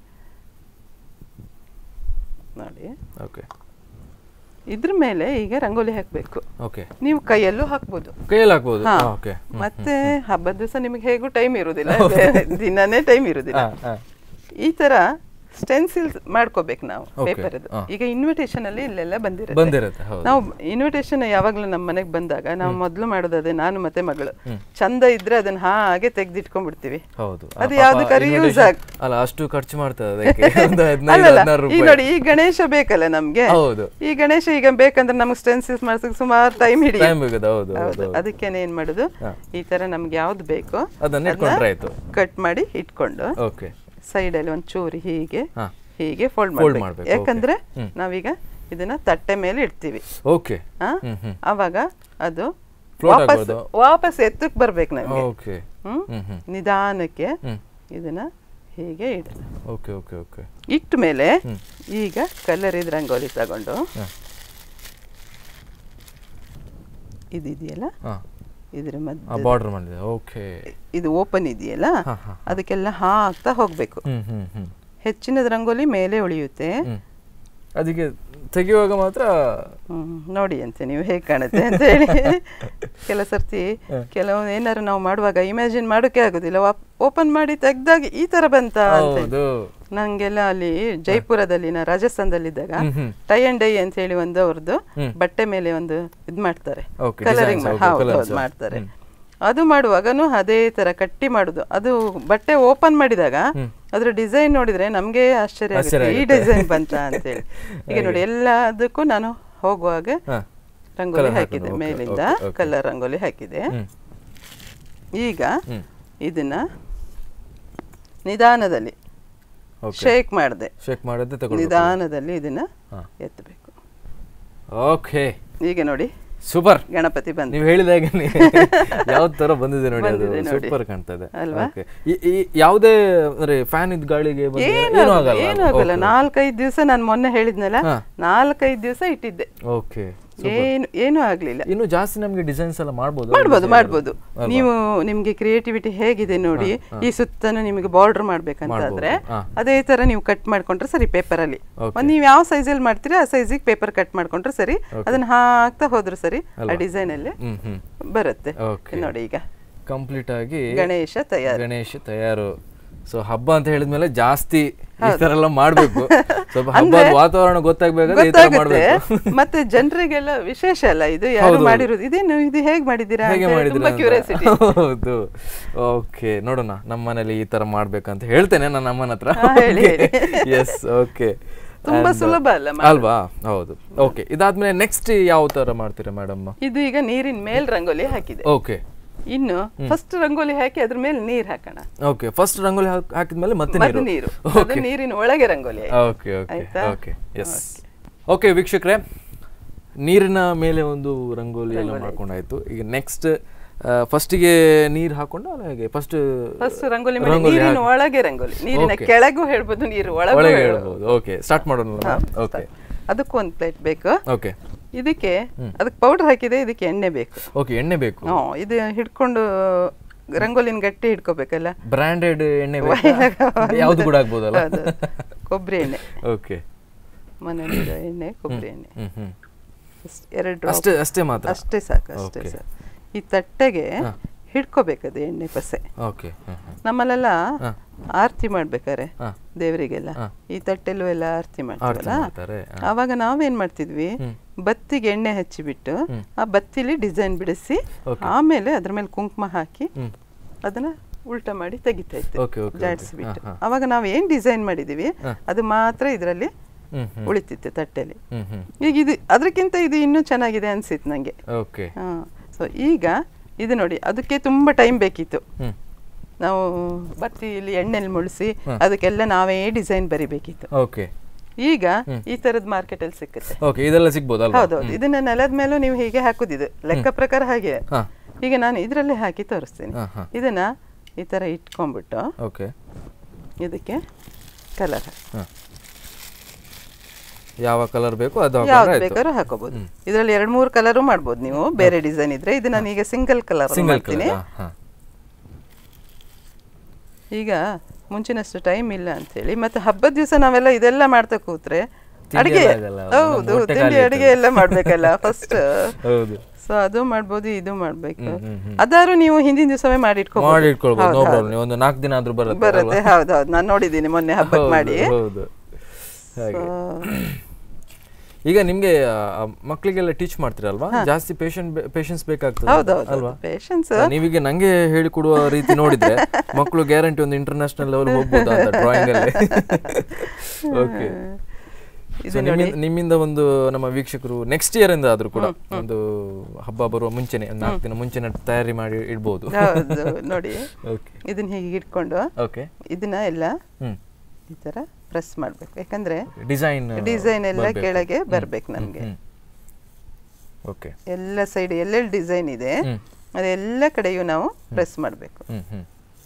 ನೋಡಿ ಓಕೆ ಇದ್ರ ಮೇಲೆ ಈಗ ರಂಗೋಲಿ ಹಾಕ್ಬೇಕು ಓಕೆ ನೀವು ಕೈಯಲ್ಲೂ ಹಾಕ್ಬೋದು ಕೈಯಲ್ಲಿ ಹಾಕ್ಬೋದು ಹಾ. ಓಕೆ ಮತ್ತೆ ಹಬ್ಬದ ದಿವಸ ನಿಮಗೆ ಹೇಗೂ ಟೈಮ್ ಇರುದಿಲ್ಲ ದಿನನೇ ಟೈಮ್ ಇರುದಿಲ್ಲ ಹಾ ಹಾ ಈ ತರ ಸ್ಟೆನ್ಸಿಲ್ ಮಾಡ್ಕೋಬೇಕು ನಾವು Okay, ಪೇಪರ್ ಹಾ. ಈಗ ಇನ್ವಿಟೇಷನ್ ಅಲ್ಲಿ ಇಲ್ಲೆಲ್ಲ ಬಂದಿರುತ್ತೆ ಬಂದಿರುತ್ತೆ ಹೌದು ನಾವು ಇನ್ವಿಟೇಷನ್ ಯಾವಾಗ್ಲೂ ನಮ್ಮ ಮನೆಗೆ ಬಂದಾಗ ನಾವು ಮೊದಲು ಮಾಡೋದೇ ನಾನು ಮತ್ತೆ ಮಗಳು ಚಂದ ಇದ್ರೆ ಅದನ್ನ ಹಾಗೆ ತೆಗ್ದಿಟ್ಕೊಂಡ್ಬಿಡ್ತೀವಿ ಹೌದು ಆ ಅದು ಪಾಪ ಯಾವ್ದಕ್ಕಾದ್ರೂ use invitation- ಆಗ್- ಅಲ್ಲ ಅಷ್ಟು ಖರ್ಚು ಮಾಡ್ತದೆ ಅದಕ್ಕೆ ಒಂದು ಹದಿನೈದು ಅಲ್ಲಲ್ಲ ಹದಿನಾರು ಈಗ ರೂಪಾಯಿ ನೋಡಿ ಈ ಗಣೇಶ ಬೇಕಲ್ಲ ನಮ್ಗೆ ಹೌದು ಈ ಗಣೇಶ ಈಗ ಬೇಕಂದ್ರೆ ನಮ್ಗೆ ಸ್ಟೆನ್ಸಿಲ್ಸ್ ಮಾಡ್ಸಕ್ ಸುಮಾರು ಟೈಮ್ ಹಿಡಿಯುತ್ತೆ ಟೈಮ್ ಬೇಕದು ಹೌದು ಹೌದು ಅದಕ್ಕೇನೆ ಏನ್ ಮಾಡುದು ಈ ತರ ನಮ್ಗೆ ಯಾವ್ದು ಬೇಕೋ ಅದನ್ನ ಇಟ್ಕೊಂಡ್ರೆ ಆಯ್ತು ಕಟ್ ಮಾಡಿ ಇಟ್ಕೊಂಡು ಓಕೆ ಸೈಡ್ ಅಲ್ಲಿ ಒಂದ್ ಚೂರು ಹೀಗೆ ಹಾ ಹೀಗೆ ಫೋಲ್ಡ್ Fold ಮಾಡ್ಬೇಕು ಮಾಡ್ಬೇಕು, ಯಾಕಂದ್ರೆ okay. ಹ್ಮ್. ನಾವೀಗ ಇದನ್ನ ತಟ್ಟೆ ಮೇಲೆ ಇಡ್ತೀವಿ ಓಕೆ ಹಾ ಹ್ಮ್ ಹ್ಮ್ ಅವಾಗ ಅದು Float ವಾಪಸ್ ಆಗ್ಬೋದು. ವಾಪಸ್ ಎತ್ತಕ್ ಬರ್ಬೇಕು ನಮ್ಗೆ ಓಕೆ ಹ್ಮ್ ಹ್ಮ್ ಹ್ಮ್ ನಿಧಾನಕ್ಕೆ ಹ್ಮ್ ಇದನ್ನ ಹೀಗೆ ಇಡೋದು ಓಕೆ ಓಕೆ ಓಕೆ ಇಟ್ಟ ಮೇಲೆ ಈಗ ಕಲರ್ ಇದ್ ರಂಗೋಲಿ ತಗೊಂಡು ಹಾ ಇದಿದೆಯಲ್ಲ ಹಾ ಇದ್ರ ಮಧ್ಯೆ ಆ ಬಾರ್ಡರ್ ಮಾಡಿದೆ ಓಕೆ ಇದು ಓಪನ್ ಇದೆಯಲ್ಲ ಹಾ, ಹಾ. ಅದಕ್ಕೆಲ್ಲ ಹಾಕ್ತಾ ಹೋಗ್ಬೇಕು ಹ್ಮ್ ಹ್ಮ್ ಹ್ಮ್ ಹೆಚ್ಚಿನದ ರಂಗೋಲಿ ಮೇಲೆ ಉಳಿಯುತ್ತೆ ಹ್ಮ್ ಅದಕ್ಕೆ ತೆಗೆಯುವಾಗ ಮಾತ್ರ ಹ್ಮ್, ನೋಡಿ ಅಂತೆ ನೀವು ಹೇಗೆ ಕಾಣುತ್ತೆ ಅಂತ ಹೇಳಿ ಕೆಲ ಸರ್ತಿ ಕೆಲವು ಏನಾರು ನಾವು ಮಾಡುವಾಗ ಇಮ್ಯಾಜಿನ್ ಮಾಡೋಕೆ ಆಗುದಿಲ್ಲ ಓಪನ್ ಮಾಡಿ ತೆಗ್ದಾಗ ಈ ತರ ಬಂತ ಅಂತ ಹೇಳಿ. ಹೌದು ನಂಗೆಲ್ಲ ಅಲ್ಲಿ ಜೈಪುರದಲ್ಲಿ ನಾ ರಾಜಸ್ಥಾನದಲ್ಲಿದ್ದಾಗ ಹ್ಮ್, ಹ್ಮ್. ಟೈ ಅಂಡ್ ಡೈ ಅಂತ ಹೇಳಿ ಒಂದು ಅವ್ರದ್ದು ಬಟ್ಟೆ ಮೇಲೆ ಒಂದು ಇದ್ ಮಾಡ್ತಾರೆ Okay, ಕಲರಿಂಗ್ designs, ಹೌದು, colours. ಮಾಡ್ತಾರೆ ಅದು ಮಾಡುವಾಗನು ಅದೇ ತರ ಕಟ್ಟಿ ಮಾಡುದು ಅದು ಬಟ್ಟೆ ಓಪನ್ ಮಾಡಿದಾಗ ಅದ್ರ ಡಿಸೈನ್ ನೋಡಿದ್ರೆ ನಮ್ಗೆ ಆಶ್ಚರ್ಯ ಆಶ್ಚರ್ಯ ಆಗುತ್ತೆ ಈ ಆಗುತ್ತೆ. ಡಿಸೈನ್ ಬಂತ ಅಂತೇಳಿ ಈಗ ನೋಡಿ ಎಲ್ಲದಕ್ಕೂ ನಾನು ಹೋಗುವಾಗ ಹಾ ರಂಗೋಲಿ Colour ಹಾಕಿದೆ ಹಾಕೋದು, okay, ಮೇಲಿಂದ okay, okay. ಕಲರ್ ರಂಗೋಲಿ ಹಾಕಿದೆ ಹ್ಮ್ ಈಗ ಹ್ಮ್ ಇದನ್ನ ನಿಧಾನದಲ್ಲಿ ಓಕೆ ಶೇಕ್ ಮಾಡಿದೆ ಶೇಕ್ ಮಾಡದೆ ತಗೊಳ್ಬೇಕು ನಿಧಾನದಲ್ಲಿ ಇದನ್ನ ಹಾ. ಎತ್ತಬೇಕು ಓಕೆ ಈಗ ನೋಡಿ ಸೂಪರ್ ಗಣಪತಿ ಬಂದ ನೀವು ಹೇಳಿದಾಗ ಯಾವ ತರ ಬಂದಿದೆ ನೋಡಿ ಅದು ಬಂದಿದೆ ನೋಡಿ. ಸೂಪರ್ ಕಾಣ್ತಾ ಇದೆ ಅಲ್ವಾ? Okay. ಈ- ಈ ಯಾವುದೇ ಅಂದ್ರೆ ಫ್ಯಾನ್ ಇದ್ ಗಾಳಿಗೆ ಬಂದ್ರೆ ಏನೂ ಆಗಲ್ಲ ಏನು ಆಗಲ್ಲ ನಾಲ್ಕೈದು ದಿವಸ ನಾನು ಮೊನ್ನೆ ಹೇಳಿದ್ನಲ್ಲ ಹಾ. ನಾಲ್ಕೈದು ದಿವಸ ಇಟ್ಟಿದ್ದೆ ಓಕೆ ಏನು ಏನೂ ಆಗ್ಲಿಲ್ಲ ಇನ್ನು ಜಾಸ್ತಿ ನಮ್ಗೆ ಡಿಸೈನ್ಸ್ ಎಲ್ಲ ಮಾಡ್ಬೋದು ಮಾಡ್ಬೋದು ಮಾಡ್ಬೋದು ನೀವು ನಿಮ್ಗೆ ಕ್ರಿಯೇಟಿವಿಟಿ ಹೇಗಿದೆ ನೋಡಿ ಈ ಸುತ್ತನು ನಿಮಗೆ ಬಾರ್ಡರ್ ಮಾಡ್ಬೇಕಂತಾದ್ರೆ ಹಾ. ಅದೇ ತರ ನೀವು ಕಟ್ ಮಾಡ್ಕೊಂಡ್ರೆ ಸರಿ ಪೇಪರ್ ಅಲ್ಲಿ Okay. ಒಂದ್ ನೀವು ಯಾವ ಸೈಜಲ್ಲಿ ಮಾಡ್ತೀರಾ ಆ ಸೈಜಿಗೆ ಪೇಪರ್ ಕಟ್ ಮಾಡ್ಕೊಂಡ್ರೆ ಸರಿ ಅದನ್ನ ಹಾಕ್ತಾ ಹೋದ್ರು ಸರಿ ಆ ಡಿಸೈನ್ ಅಲ್ಲಿ ಹ್ಮ್ ಹ್ಮ್ ಬರುತ್ತೆ Okay. ನೋಡಿ ಈಗ ಕಂಪ್ಲೀಟ್ ಆಗಿ ಗಣೇಶ ತಯಾರು ಗಣೇಶ್ ತಯಾರು ಸೊ ಹಬ್ಬ ಅಂತ ಹೇಳಿದ್ಮೇಲೆ ಜಾಸ್ತಿ ಈ ತರ ಎಲ್ಲ ಮಾಡ್ಬೇಕು ಸ್ವಲ್ಪ ಹಬ್ಬದ ವಾತಾವರಣ ಗೊತ್ತಾಗ್ಬೇಕಾದ್ರೆ ಈ ತರ ಗೊತ್ತಾಗುತ್ತೆ ಮಾಡ್ಬೇಕು ಮತ್ತೆ ಜನರಿಗೆಲ್ಲ ವಿಶೇಷ ಅಲ್ಲ ಇದು ಯಾರು ಮಾಡಿರೋದು ಇದೇನು ಇದು ಹೇಗ್ ಮಾಡಿದ್ದೀರಾ ಅಂತ ಹೇಗೆ ಹೇಳಿ ಮಾಡಿದ್ರೆ ತುಂಬಾ ಕ್ಯೂರಿಯಾಸಿಟಿ ಹೌದು ಓಕೆ ನೋಡೋಣ ನಮ್ಮ ಮನೇಲಿ ಈ ತರ ಮಾಡ್ಬೇಕಂತ ಹೇಳ್ತೇನೆ ನನ್ನ ಅಮ್ಮನ ಹತ್ರ ಹಾ, ಹೇಳಿ, ಹೇಳಿ. ಎಸ್ ಓಕೆ ತುಂಬಾ ಸುಲಭ ಅಲ್ಲ ಮಾಡೋದು. ಅಲ್ವಾ ಹೌದು ಓಕೆ ಇದಾದ್ಮೇಲೆ ನೆಕ್ಸ್ಟ್ ಯಾವ ತರ ಮಾಡ್ತೀರಾ ಮೇಡಮ್ ಇದು ಈಗ ನೀರಿನ ಮೇಲ್ ರಂಗೋಲಿ ಹಾಕಿದೆ ಓಕೆ ಇನ್ನು ಫಸ್ಟ್ ರಂಗೋಲಿ ಹಾಕಿ ಅದ್ರ ಮೇಲೆ ನೀರ್ ಹಾಕೋಣ ಓಕೆ ಫಸ್ಟ್ ರಂಗೋಲಿ ಹಾಕ್- ಹಾಕಿದ್ಮೇಲೆ ಮತ್ತೆ ಮತ್ತೆ ನೀರು ನೀರು ಅದು ನೀರಿನ ಒಳಗೆ ರಂಗೋಲಿ ಆಯ್ತು. ಓಕೆ ಓಕೆ ಆಯ್ತಾ? ಓಕೆ ಎಸ್ ಓಕೆ ವೀಕ್ಷಕರೇ ನೀರಿನ ಮೇಲೆ ಒಂದು ರಂಗೋಲಿ ಎಲ್ಲ ಮಾಡ್ಕೊಂಡಾಯ್ತು ಈಗ ನೆಕ್ಸ್ಟ್ ಫಸ್ಟಿಗೆ ನೀರು ಹಾಕೊಂಡು ಅಲ್ಲ ಹೇಗೆ ಫಸ್ಟ್ ಫಸ್ಟ್ ರಂಗೋಲಿ ಮಾಡಿ ನೀರಿನ ಒಳಗೆ ರಂಗೋಲಿ ನೀರಿನ ಕೆಳಗೂ ಹೇಳ್ಬೋದು ನೀರು ಒಳಗೂ ಒಳಗೆ ಹೇಳ್ಬೋದು. ಹೇಳ್ಬೋದು ಓಕೆ ಸ್ಟಾರ್ಟ್ ಮಾಡೋಣ ಓಕೆ ಅದಕ್ಕೂ ಒಂದು ಪ್ಲೇಟ್ ಬೇಕು ಓಕೆ ಇದಕ್ಕೆ ಅದಕ್ಕೆ ಪೌಡರ್ ಹಾಕಿದೆ ಇದಕ್ಕೆ ಎಣ್ಣೆ ಬೇಕು ಓಕೆ ಎಣ್ಣೆ ಬೇಕು ಹ್ಞೂ ಇದು ಹಿಡ್ಕೊಂಡು ರಂಗೋಲಿನ ಗಟ್ಟಿ ಹಿಡ್ಕೋಬೇಕಲ್ಲ ಬ್ರಾಂಡೆಡ್ ಎಣ್ಣೆ ಯಾವ್ದು ಕೂಡ ಆಗ್ಬೋದಲ್ಲ ಹೌದು. ಕೊಬ್ಬರಿ ಎಣ್ಣೆ ಓಕೆ ಮನೆಯಲ್ಲಿರೋ ಎಣ್ಣೆ ಕೊಬ್ಬರಿ ಎಣ್ಣೆ ಹ್ಮ್ ಹ್ಮ್ ಅಷ್ಟ್ ಎರಡು drop. ಅಷ್ಟೇ ಅಷ್ಟೇ ಮಾತ್ರ ಅಷ್ಟೇ ಸಾಕು ಅಷ್ಟೇ Okay. ಸಾಕು ಈ ತಟ್ಟೆಗೆ ಹಿಡ್ಕೋಬೇಕದು ಎಣ್ಣೆ ಪಸೆ ಓಕೆ ಹ್ಮ್ ಹ್ಮ್ ನಮ್ಮಲ್ಲೆಲ್ಲ ಹಾ. ಆರತಿ ಮಾಡ್ಬೇಕಾರೆ ಹಾ. ದೇವರಿಗೆಲ್ಲ ಈ ತಟ್ಟೆಲ್ಲೂ ಎಲ್ಲ ಆರತಿ ಮಾಡ್ತೀವಲ್ಲ ಮಾಡ್ತಾರೆ ಆವಾಗ ನಾವೇನ್ ಮಾಡ್ತಿದ್ವಿ ಬತ್ತಿಗೆ ಎಣ್ಣೆ ಹಚ್ಚಿಬಿಟ್ಟು ಆ ಬತ್ತಿಲಿ ಡಿಸೈನ್ ಬಿಡಿಸಿ ಆಮೇಲೆ ಅದ್ರ ಮೇಲೆ ಕುಂಕುಮ ಹಾಕಿ ಹ್ಮ್ ಅದನ್ನ ಉಲ್ಟಾ ಮಾಡಿ ತೆಗಿತಾ ಇತ್ತು Okay, okay, okay. ಜಾಡಿಸ್ಬಿಟ್ಟು ಹಾ, ಅವಾಗ ನಾವು ಏನ್ ಡಿಸೈನ್ ಮಾಡಿದೀವಿ ಅದು ಮಾತ್ರ ಇದರಲ್ಲಿ ಹ್ಮ್ ಹ್ಮ್ ಉಳಿತಿತ್ತು ತಟ್ಟೆಲಿ ಹ್ಮ್ ಹ್ಮ್ ಈಗ ಇದು ಅದಕ್ಕಿಂತ ಇದು ಇನ್ನೂ ಚೆನ್ನಾಗಿದೆ ಅನ್ಸಿತ್ತು ನಂಗೆ ಓಕೆ ಸೊ ಈಗ ಇದು ನೋಡಿ ಅದಕ್ಕೆ ತುಂಬಾ ಟೈಮ್ ಬೇಕಿತ್ತು ಹ್ಮ್ ನಾವು ಬತ್ತಿಲಿ ಎಣ್ಣೆಲಿ ಮುಳಿಸಿ ಅದಕ್ಕೆಲ್ಲ ನಾವೇ ಡಿಸೈನ್ ಬರಿಬೇಕಿತ್ತು ಓಕೆ ಈಗ ಈ ತರದ ಮಾರ್ಕೆಟ್ ಅಲ್ಲಿ ಸಿಕ್ಕುತ್ತೆ ಓಕೆ ಇದೆಲ್ಲ ಸಿಗ್ಬೋದಲ್ವಾ ಹೌದೌದು ಇದನ್ನ ನೆಲದ ಮೇಲೂ ನೀವು ಹೀಗೆ ಹಾಕುದಿದು ಲೆಕ್ಕ ಪ್ರಕಾರ ಹಾಗೆ ಹಾ ಈಗ ನಾನು ಇದರಲ್ಲೇ ಹಾಕಿ ತೋರಿಸ್ತೀನಿ ಹಾ ಹಾ ಇದನ್ನ ಈ ತರ ಇಟ್ಕೊಂಡ್ಬಿಟ್ಟು ಓಕೆ ಇದಕ್ಕೆ ಕಲರ್ ಹಾ ಯಾವ ಕಲರ್ ಬೇಕು ಅದು ಯಾವ್ದು ಹಾಕೊಂಡ್ರೆ ಆಯ್ತು ಬೇಕಾದ್ರೂ ಹಾಕೋಬಹುದು ಇದರಲ್ಲಿ ಎರಡ್ ಮೂರು ಕಲರು ಮಾಡ್ಬೋದು ನೀವು ಬೇರೆ ಡಿಸೈನ್ ಇದ್ರೆ ಇದು ನಾನು ಈಗ ಸಿಂಗಲ್ ಕಲರ್ ಸಿಂಗಲ್ ಮಾಡ್ತೀನಿ ಕಲರ್ ಹಾ ಈಗ ಮುಂಚಿನಷ್ಟು ಟೈಮ್ ಇಲ್ಲ ಅಂತ ಹೇಳಿ ಮತ್ತೆ ಹಬ್ಬದ ದಿವಸ ನಾವೆಲ್ಲ ಇದೆಲ್ಲ ಮಾಡ್ತಾ ಕೂತ್ರೆ ಅಡಿಗೆ ಎಲ್ಲ ಆಗಲ್ಲ. ನಮ್ಮ ಹೌದು ಹೊಟ್ಟೆ ತಿಂಡಿ ಖಾಲಿ ಅಡಿಗೆ ಎಲ್ಲ ಮಾಡ್ಬೇಕಲ್ಲ ಫಸ್ಟ್ ಹೌದು ಸೊ ಅದು ಮಾಡ್ಬೋದು ಇದು ಮಾಡ್ಬೇಕು ಅದಾರು ನೀವು ಹಿಂದಿನ ದಿವಸವೇ ಮಾಡಿ ಇಟ್ಕೋಬಹುದು ಮಾಡಿ ಇಟ್ಕೊಳ್ಬೋದು ನೋ ಪ್ರಾಬ್ಲಮ್ ಒಂದು ನಾಲ್ಕು ದಿನ ಆದ್ರೂ ಬರುತ್ತೆ ಬರುತ್ತೆ ಹೌದೌದು ನಾನು ನೋಡಿದ್ದೀನಿ ಮೊನ್ನೆ ಹಬ್ಬಕ್ಕೆ ಮಾಡಿ ಹೌದು ಹಾಗೆ ಈಗ ನಿಮ್ಗೆ ಆ, ಮಕ್ಳಿಗೆಲ್ಲ ಟೀಚ್ ಮಾಡ್ತೀರಲ್ವಾ ಜಾಸ್ತಿ ಪೇಷಂಟ್ ಪೇಷನ್ಸ್ ಬೇಕಾಗ್ತದೆ ಹೌದೌದು ಅಲ್ವಾ ಪೇಷನ್ಸ್ ನೀವೀಗ ನಂಗೆ ಹೇಳಿಕೊಡುವ ರೀತಿ ನೋಡಿದ್ರೆ ಮಕ್ಕಳು ಗ್ಯಾರಂಟಿ ಒಂದು ಇಂಟರ್ನ್ಯಾಷನಲ್ ಲೆವೆಲ್ ಹೋಗ್ಬೋದು ಅಂತ ಡ್ರಾಯಿಂಗ್ ಅಲ್ಲಿ ಓಕೆ ಸೊ ನಿಮ್ಮಿಂದ ನಿಮ್ಮಿಂದ ಒಂದು ನಮ್ಮ ವೀಕ್ಷಕರು ನೆಕ್ಸ್ಟ್ ಇಯರ್ ಇಂದ ಆದ್ರೂ ಕೂಡ ಒಂದು ಹಬ್ಬ ಬರುವ ಮುಂಚೆನೆ ಒಂದು ನಾಲ್ಕು ದಿನ ಮುಂಚೆನೆ ತಯಾರಿ ಮಾಡಿ ಇಡ್ಬೋದು ಹೌದು ನೋಡಿ ಓಕೆ ಇದನ್ನ ಹೀಗೆ ಇಟ್ಕೊಂಡು ಓಕೆ ಇದನ್ನ ಎಲ್ಲ ಹ್ಮ್ ಈ ತರ ಪ್ರೆಸ್ ಮಾಡ್ಬೇಕು ಯಾಕಂದ್ರೆ ಡಿಸೈನ್ ಡಿಸೈನ್ ಎಲ್ಲ ಕೆಳಗೆ ಬರ್ಬೇಕು ನಮ್ಗೆ ಹ್ಮ್ ಓಕೆ ಎಲ್ಲ ಸೈಡ್ ಎಲ್ಲೆಲ್ಲಿ ಡಿಸೈನ್ ಇದೆ ಹ್ಮ್ ಅದೆಲ್ಲ ಕಡೆಯೂ ನಾವು ಪ್ರೆಸ್ ಮಾಡಬೇಕು ಹ್ಮ್ ಹ್ಮ್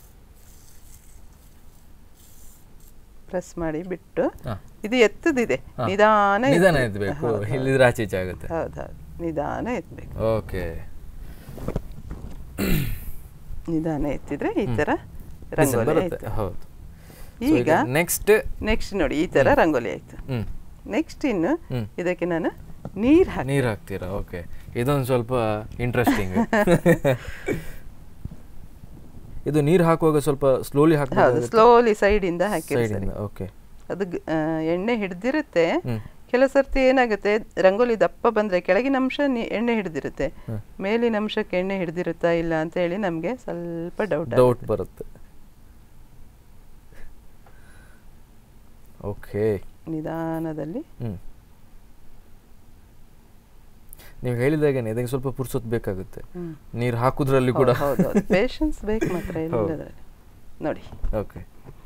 ಪ್ರೆಸ್ ಮಾಡಿ ಬಿಟ್ಟು ಹಾ. ಇದು ಎತ್ತದಿದೆ ನಿಧಾನ ನಿಧಾನ ಎತ್ತಬೇಕು. ಎತ್ತಬೇಕು ಇಲ್ಲಿದ್ರೆ ಆಚೆ ಈಚೆ ಆಗುತ್ತೆ ಹೌದೌದು ನಿಧಾನ ಎತ್ತಬೇಕು ಓಕೆ ನಿಧಾನ ಎತ್ತಿದ್ರೆ ಈ ತರ ಡಿಸೈನ್ ರಂಗೋಲಿ ಬರುತ್ತೆ ಆಯ್ತು ಹೌದು ಈಗ ನೆಕ್ಸ್ಟ್ ನೆಕ್ಸ್ಟ್ ನೋಡಿ ಈ ತರ ರಂಗೋಲಿ ಆಯ್ತು ಹ್ಮ್ ನೆಕ್ಸ್ಟ್ ಇನ್ನು ಹ್ಮ್. ಇದಕ್ಕೆ ನಾನು ನೀರ್ ಹಾಕಿ ನೀರು ಹಾಕ್ತೀರಾ ಓಕೆ ಇದೊಂದು ಸ್ವಲ್ಪ ಇಂಟ್ರೆಸ್ಟಿಂಗ್ ಇದು ನೀರು ಹಾಕುವಾಗ ಸ್ವಲ್ಪ ಸ್ಲೋಲಿ ಹೌದು ಹಾಕಬೇಕು ಸ್ಲೋಲಿ ಸೈಡ್ ಇಂದ ಹಾಕಿ ಸೈಡಿಂದ ಓಕೆ ಅದು ಗ- ಆ, ಎಣ್ಣೆ ಹಿಡ್ದಿರುತ್ತೆ ಹ್ಮ್. ಕೆಲವು ಸರ್ತಿ ಏನಾಗುತ್ತೆ ರಂಗೋಲಿ ದಪ್ಪ ಬಂದ್ರೆ ಕೆಳಗಿನ ಅಂಶ ನಿ- ಎಣ್ಣೆ ಹಿಡ್ದಿರುತ್ತೆ ಮೇಲಿನ ಅಂಶಕ್ಕೆ ಎಣ್ಣೆ ಹಿಡ್ದಿರುತ್ತಾ ಇಲ್ಲ ಅಂತ ಹೇಳಿ ನಮ್ಗೆ ಸ್ವಲ್ಪ ಡೌಟ್ ಡೌಟ್ ಬರುತ್ತೆ ಓಕೆ ನಿಧಾನದಲ್ಲಿ ಹ್ಮ್ ನೀವು ಹೇಳಿದಾಗೇನೆ ಇದಕ್ಕೆ ಸ್ವಲ್ಪ ಪುರ್ಸೊತ್ ಬೇಕಾಗುತ್ತೆ ಹ್ಮ್. ನೀರು ಹಾಕುದ್ರಲ್ಲಿ ಕೂಡ ಹೌದು ಪೇಷನ್ಸ್ ಬೇಕು ಮಾತ್ರ ಎಲ್ಲದರಲ್ಲಿ ನೋಡಿ ಓಕೆ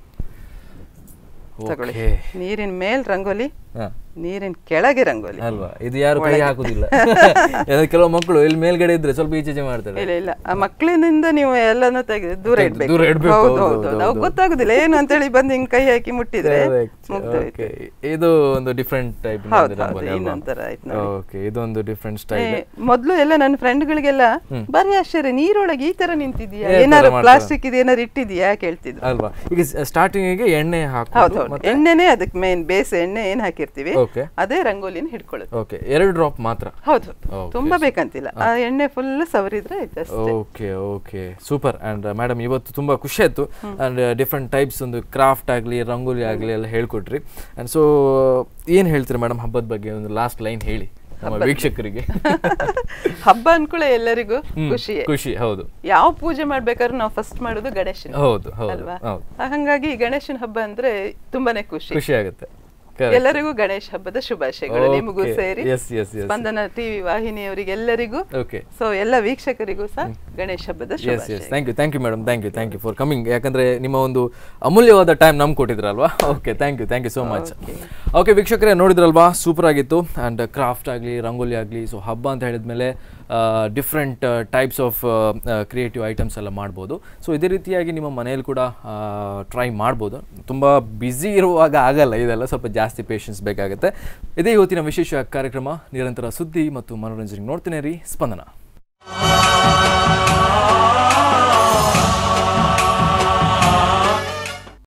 ತಗೊಳ್ಳಿ ಓಕೆ ನೀರಿನ ಮೇಲ್ ರಂಗೋಲಿ ಹಾ ನೀರಿನ ಕೆಳಗೆ ರಂಗೋಲಿ ಅಲ್ವಾ ಇದು ಯಾರು ಕೈ ಹಾಕುದಿಲ್ಲ ಯಾಕಂದ್ರೆ ಕೆಲವು ಮಕ್ಕಳು ಇಲ್ಲಿ ಮೇಲ್ಗಡೆ ಇದ್ರೆ ಸ್ವಲ್ಪ ಈಚೆ ಮಾಡ್ತಾರೆ ಇಲ್ಲ ಇಲ್ಲ ಆ ಮಕ್ಕಳಿನಿಂದ ನೀವು ಎಲ್ಲಾನು ತೆಗೆದು ದೂರ ತೆಗ್ದು ಇಡ್ಬೇಕು ದೂರ ಇಡ್ಬೇಕು, ಹೌದು ಹೌದು, ಹೌದು ಹೌದು, ಅವ್ರಿಗೆ ಹೌದು. ಗೊತ್ತಾಗುದಿಲ್ಲ ಏನು ಅಂತ ಹೇಳಿ ಬಂದು ಹಿಂಗ್ ಕೈ ಹಾಕಿ ಮುಟ್ಟಿದ್ರೆ ಮುಗ್ದೋಯ್ತು. ಓಕೆ ಇದು ಒಂದು ಡಿಫ್ರೆಂಟ್ ಟೈಪ್ ಹೌದು ಹೌದು ಇನ್ನೊಂಥರ ಆಯ್ತು ನೋಡಿ ಓಕೆ ಇದೊಂದು ಡಿಫ್ರೆಂಟ್ ಸ್ಟೈಲ್ ಏ, ಮೊದ್ಲು ಎಲ್ಲ ನನ್ನ ಫ್ರೆಂಡ್ಗಳಿಗೆಲ್ಲ ಬರೀ ಆಶ್ಚರ್ಯ ನೀರೊಳಗೆ ಈ ತರ ನಿಂತಿದ್ಯಾ ಏನ್ ತರ ಏನಾರು ಮಾಡ್ತಾರೆ? ಪ್ಲಾಸ್ಟಿಕ್ ಇದು ಏನಾರು ಇಟ್ಟಿದ್ಯಾ ಕೇಳ್ತಿದ್ರು ಅಲ್ವಾ ಈಗ ಸ್ಟಾರ್ಟಿಂಗಿಗೆ ಎಣ್ಣೆ ಹೌದು ಹಾಕೋದು ಹೌದು ಮತ್ತೆ ಎಣ್ಣೆನೆ ಅದಕ್ಕೆ ಮೇನ್ ಬೇಸ್ ಎಣ್ಣೆ ಏನ್ ಹಾಕಿರ್ತೀವಿ ಓಕೆ ಅದೇ ರಂಗೋಲಿನ ಹಿಡ್ಕೊಳ್ಳುತ್ತೆ ಓಕೆ ಎರಡು ಡ್ರಾಪ್ ಮಾತ್ರ ಹೌದು Okay, ತುಂಬಾ ಬೇಕಂತಿಲ್ಲ ಆ ಎಣ್ಣೆ ಫುಲ್ ಸವರಿದ್ರೆ ಆಯ್ತು ಅಷ್ಟೇ okay okay super and madam ಇವತ್ತು ತುಂಬ ಖುಷಿ ಆಯಿತು ಆ್ಯಂಡ್ ಡಿಫ್ರೆಂಟ್ ಟೈಪ್ಸ್ ಒಂದು ಕ್ರಾಫ್ಟ್ ಆಗಲಿ ರಂಗೋಲಿ ಆಗಲಿ ಎಲ್ಲ ಹೇಳ್ಕೊಟ್ರಿ ಆ್ಯಂಡ್ ಸೊ ಏನು ಹೇಳ್ತೀರಿ ಮೇಡಮ್ ಹಬ್ಬದ ಬಗ್ಗೆ ಒಂದು ಲಾಸ್ಟ್ ಲೈನ್ ಹೇಳಿ ನಮ್ಮ ವೀಕ್ಷಕರಿಗೆ ಹಬ್ಬ ಅನ್ಕೊಳ್ಳೆ ಎಲ್ಲರಿಗೂ ಹ್ಮ್, ಖುಷಿಯೇ ಖುಷಿ ಹೌದು ಯಾವ ಪೂಜೆ ಮಾಡ್ಬೇಕಾದ್ರೂ ನಾವು ಫಸ್ಟ್ ಮಾಡೋದು ಗಣೇಶನ ಹೌದು ಹೌದು ಅಲ್ವಾ ಹೌದು ಹಾಗಾಗಿ ಗಣೇಶನ ಹಬ್ಬ ಅಂದ್ರೆ ತುಂಬಾನೇ ಖುಷಿ ಖುಷಿ ಆಗುತ್ತೆ ಎಲ್ಲರಿಗೂ ಗಣೇಶ ಹಬ್ಬದ ಶುಭಾಶಯಗಳು ನಿಮಗೂ Okay. ಸೇರಿ Yes, yes, yes. Spandana TV ವಾಹಿನಿಯವರಿಗೆ ಎಲ್ಲರಿಗೂ ಓಕೆ ಸೊ ಎಲ್ಲ ವೀಕ್ಷಕರಿಗೂ ಸಹ ಗಣೇಶ ಹಬ್ಬದ ಎಸ್ ಶುಭಾಶಯ yes thank you thank you madam thank you thank you for coming ಯಾಕಂದರೆ ನಿಮ್ಮ ಒಂದು ಅಮೂಲ್ಯವಾದ ಟೈಮ್ ನಮ್ಗೆ ಕೊಟ್ಟಿದ್ರಲ್ವಾ okay thank you thank you so much okay ವೀಕ್ಷಕರೇ ನೋಡಿದ್ರಲ್ವಾ ಸೂಪರ್ ಆಗಿತ್ತು ಆ್ಯಂಡ್ ಕ್ರಾಫ್ಟ್ ಆಗಲಿ ರಂಗೋಲಿ ಆಗಲಿ ಸೊ ಹಬ್ಬ ಅಂತ ಹೇಳಿದ್ಮೇಲೆ different types of creative items ಎಲ್ಲ ಮಾಡ್ಬೋದು ಸೊ ಇದೇ ರೀತಿಯಾಗಿ ನಿಮ್ಮ ಮನೆಯಲ್ಲಿ ಕೂಡ ಟ್ರೈ ಮಾಡ್ಬೋದು ತುಂಬ ಬ್ಯುಸಿ ಇರುವಾಗ ಆಗಲ್ಲ ಇದೆಲ್ಲ ಸ್ವಲ್ಪ ಜಾಸ್ತಿ ಪೇಷನ್ಸ್ ಬೇಕಾಗುತ್ತೆ ಇದೇ ಇವತ್ತಿನ ವಿಶೇಷ ಕಾರ್ಯಕ್ರಮ ನಿರಂತರ ಸುದ್ದಿ ಮತ್ತು ಮನೋರಂಜನೆ ನೋಡ್ತೇನೆ ರೀ ಸ್ಪಂದನ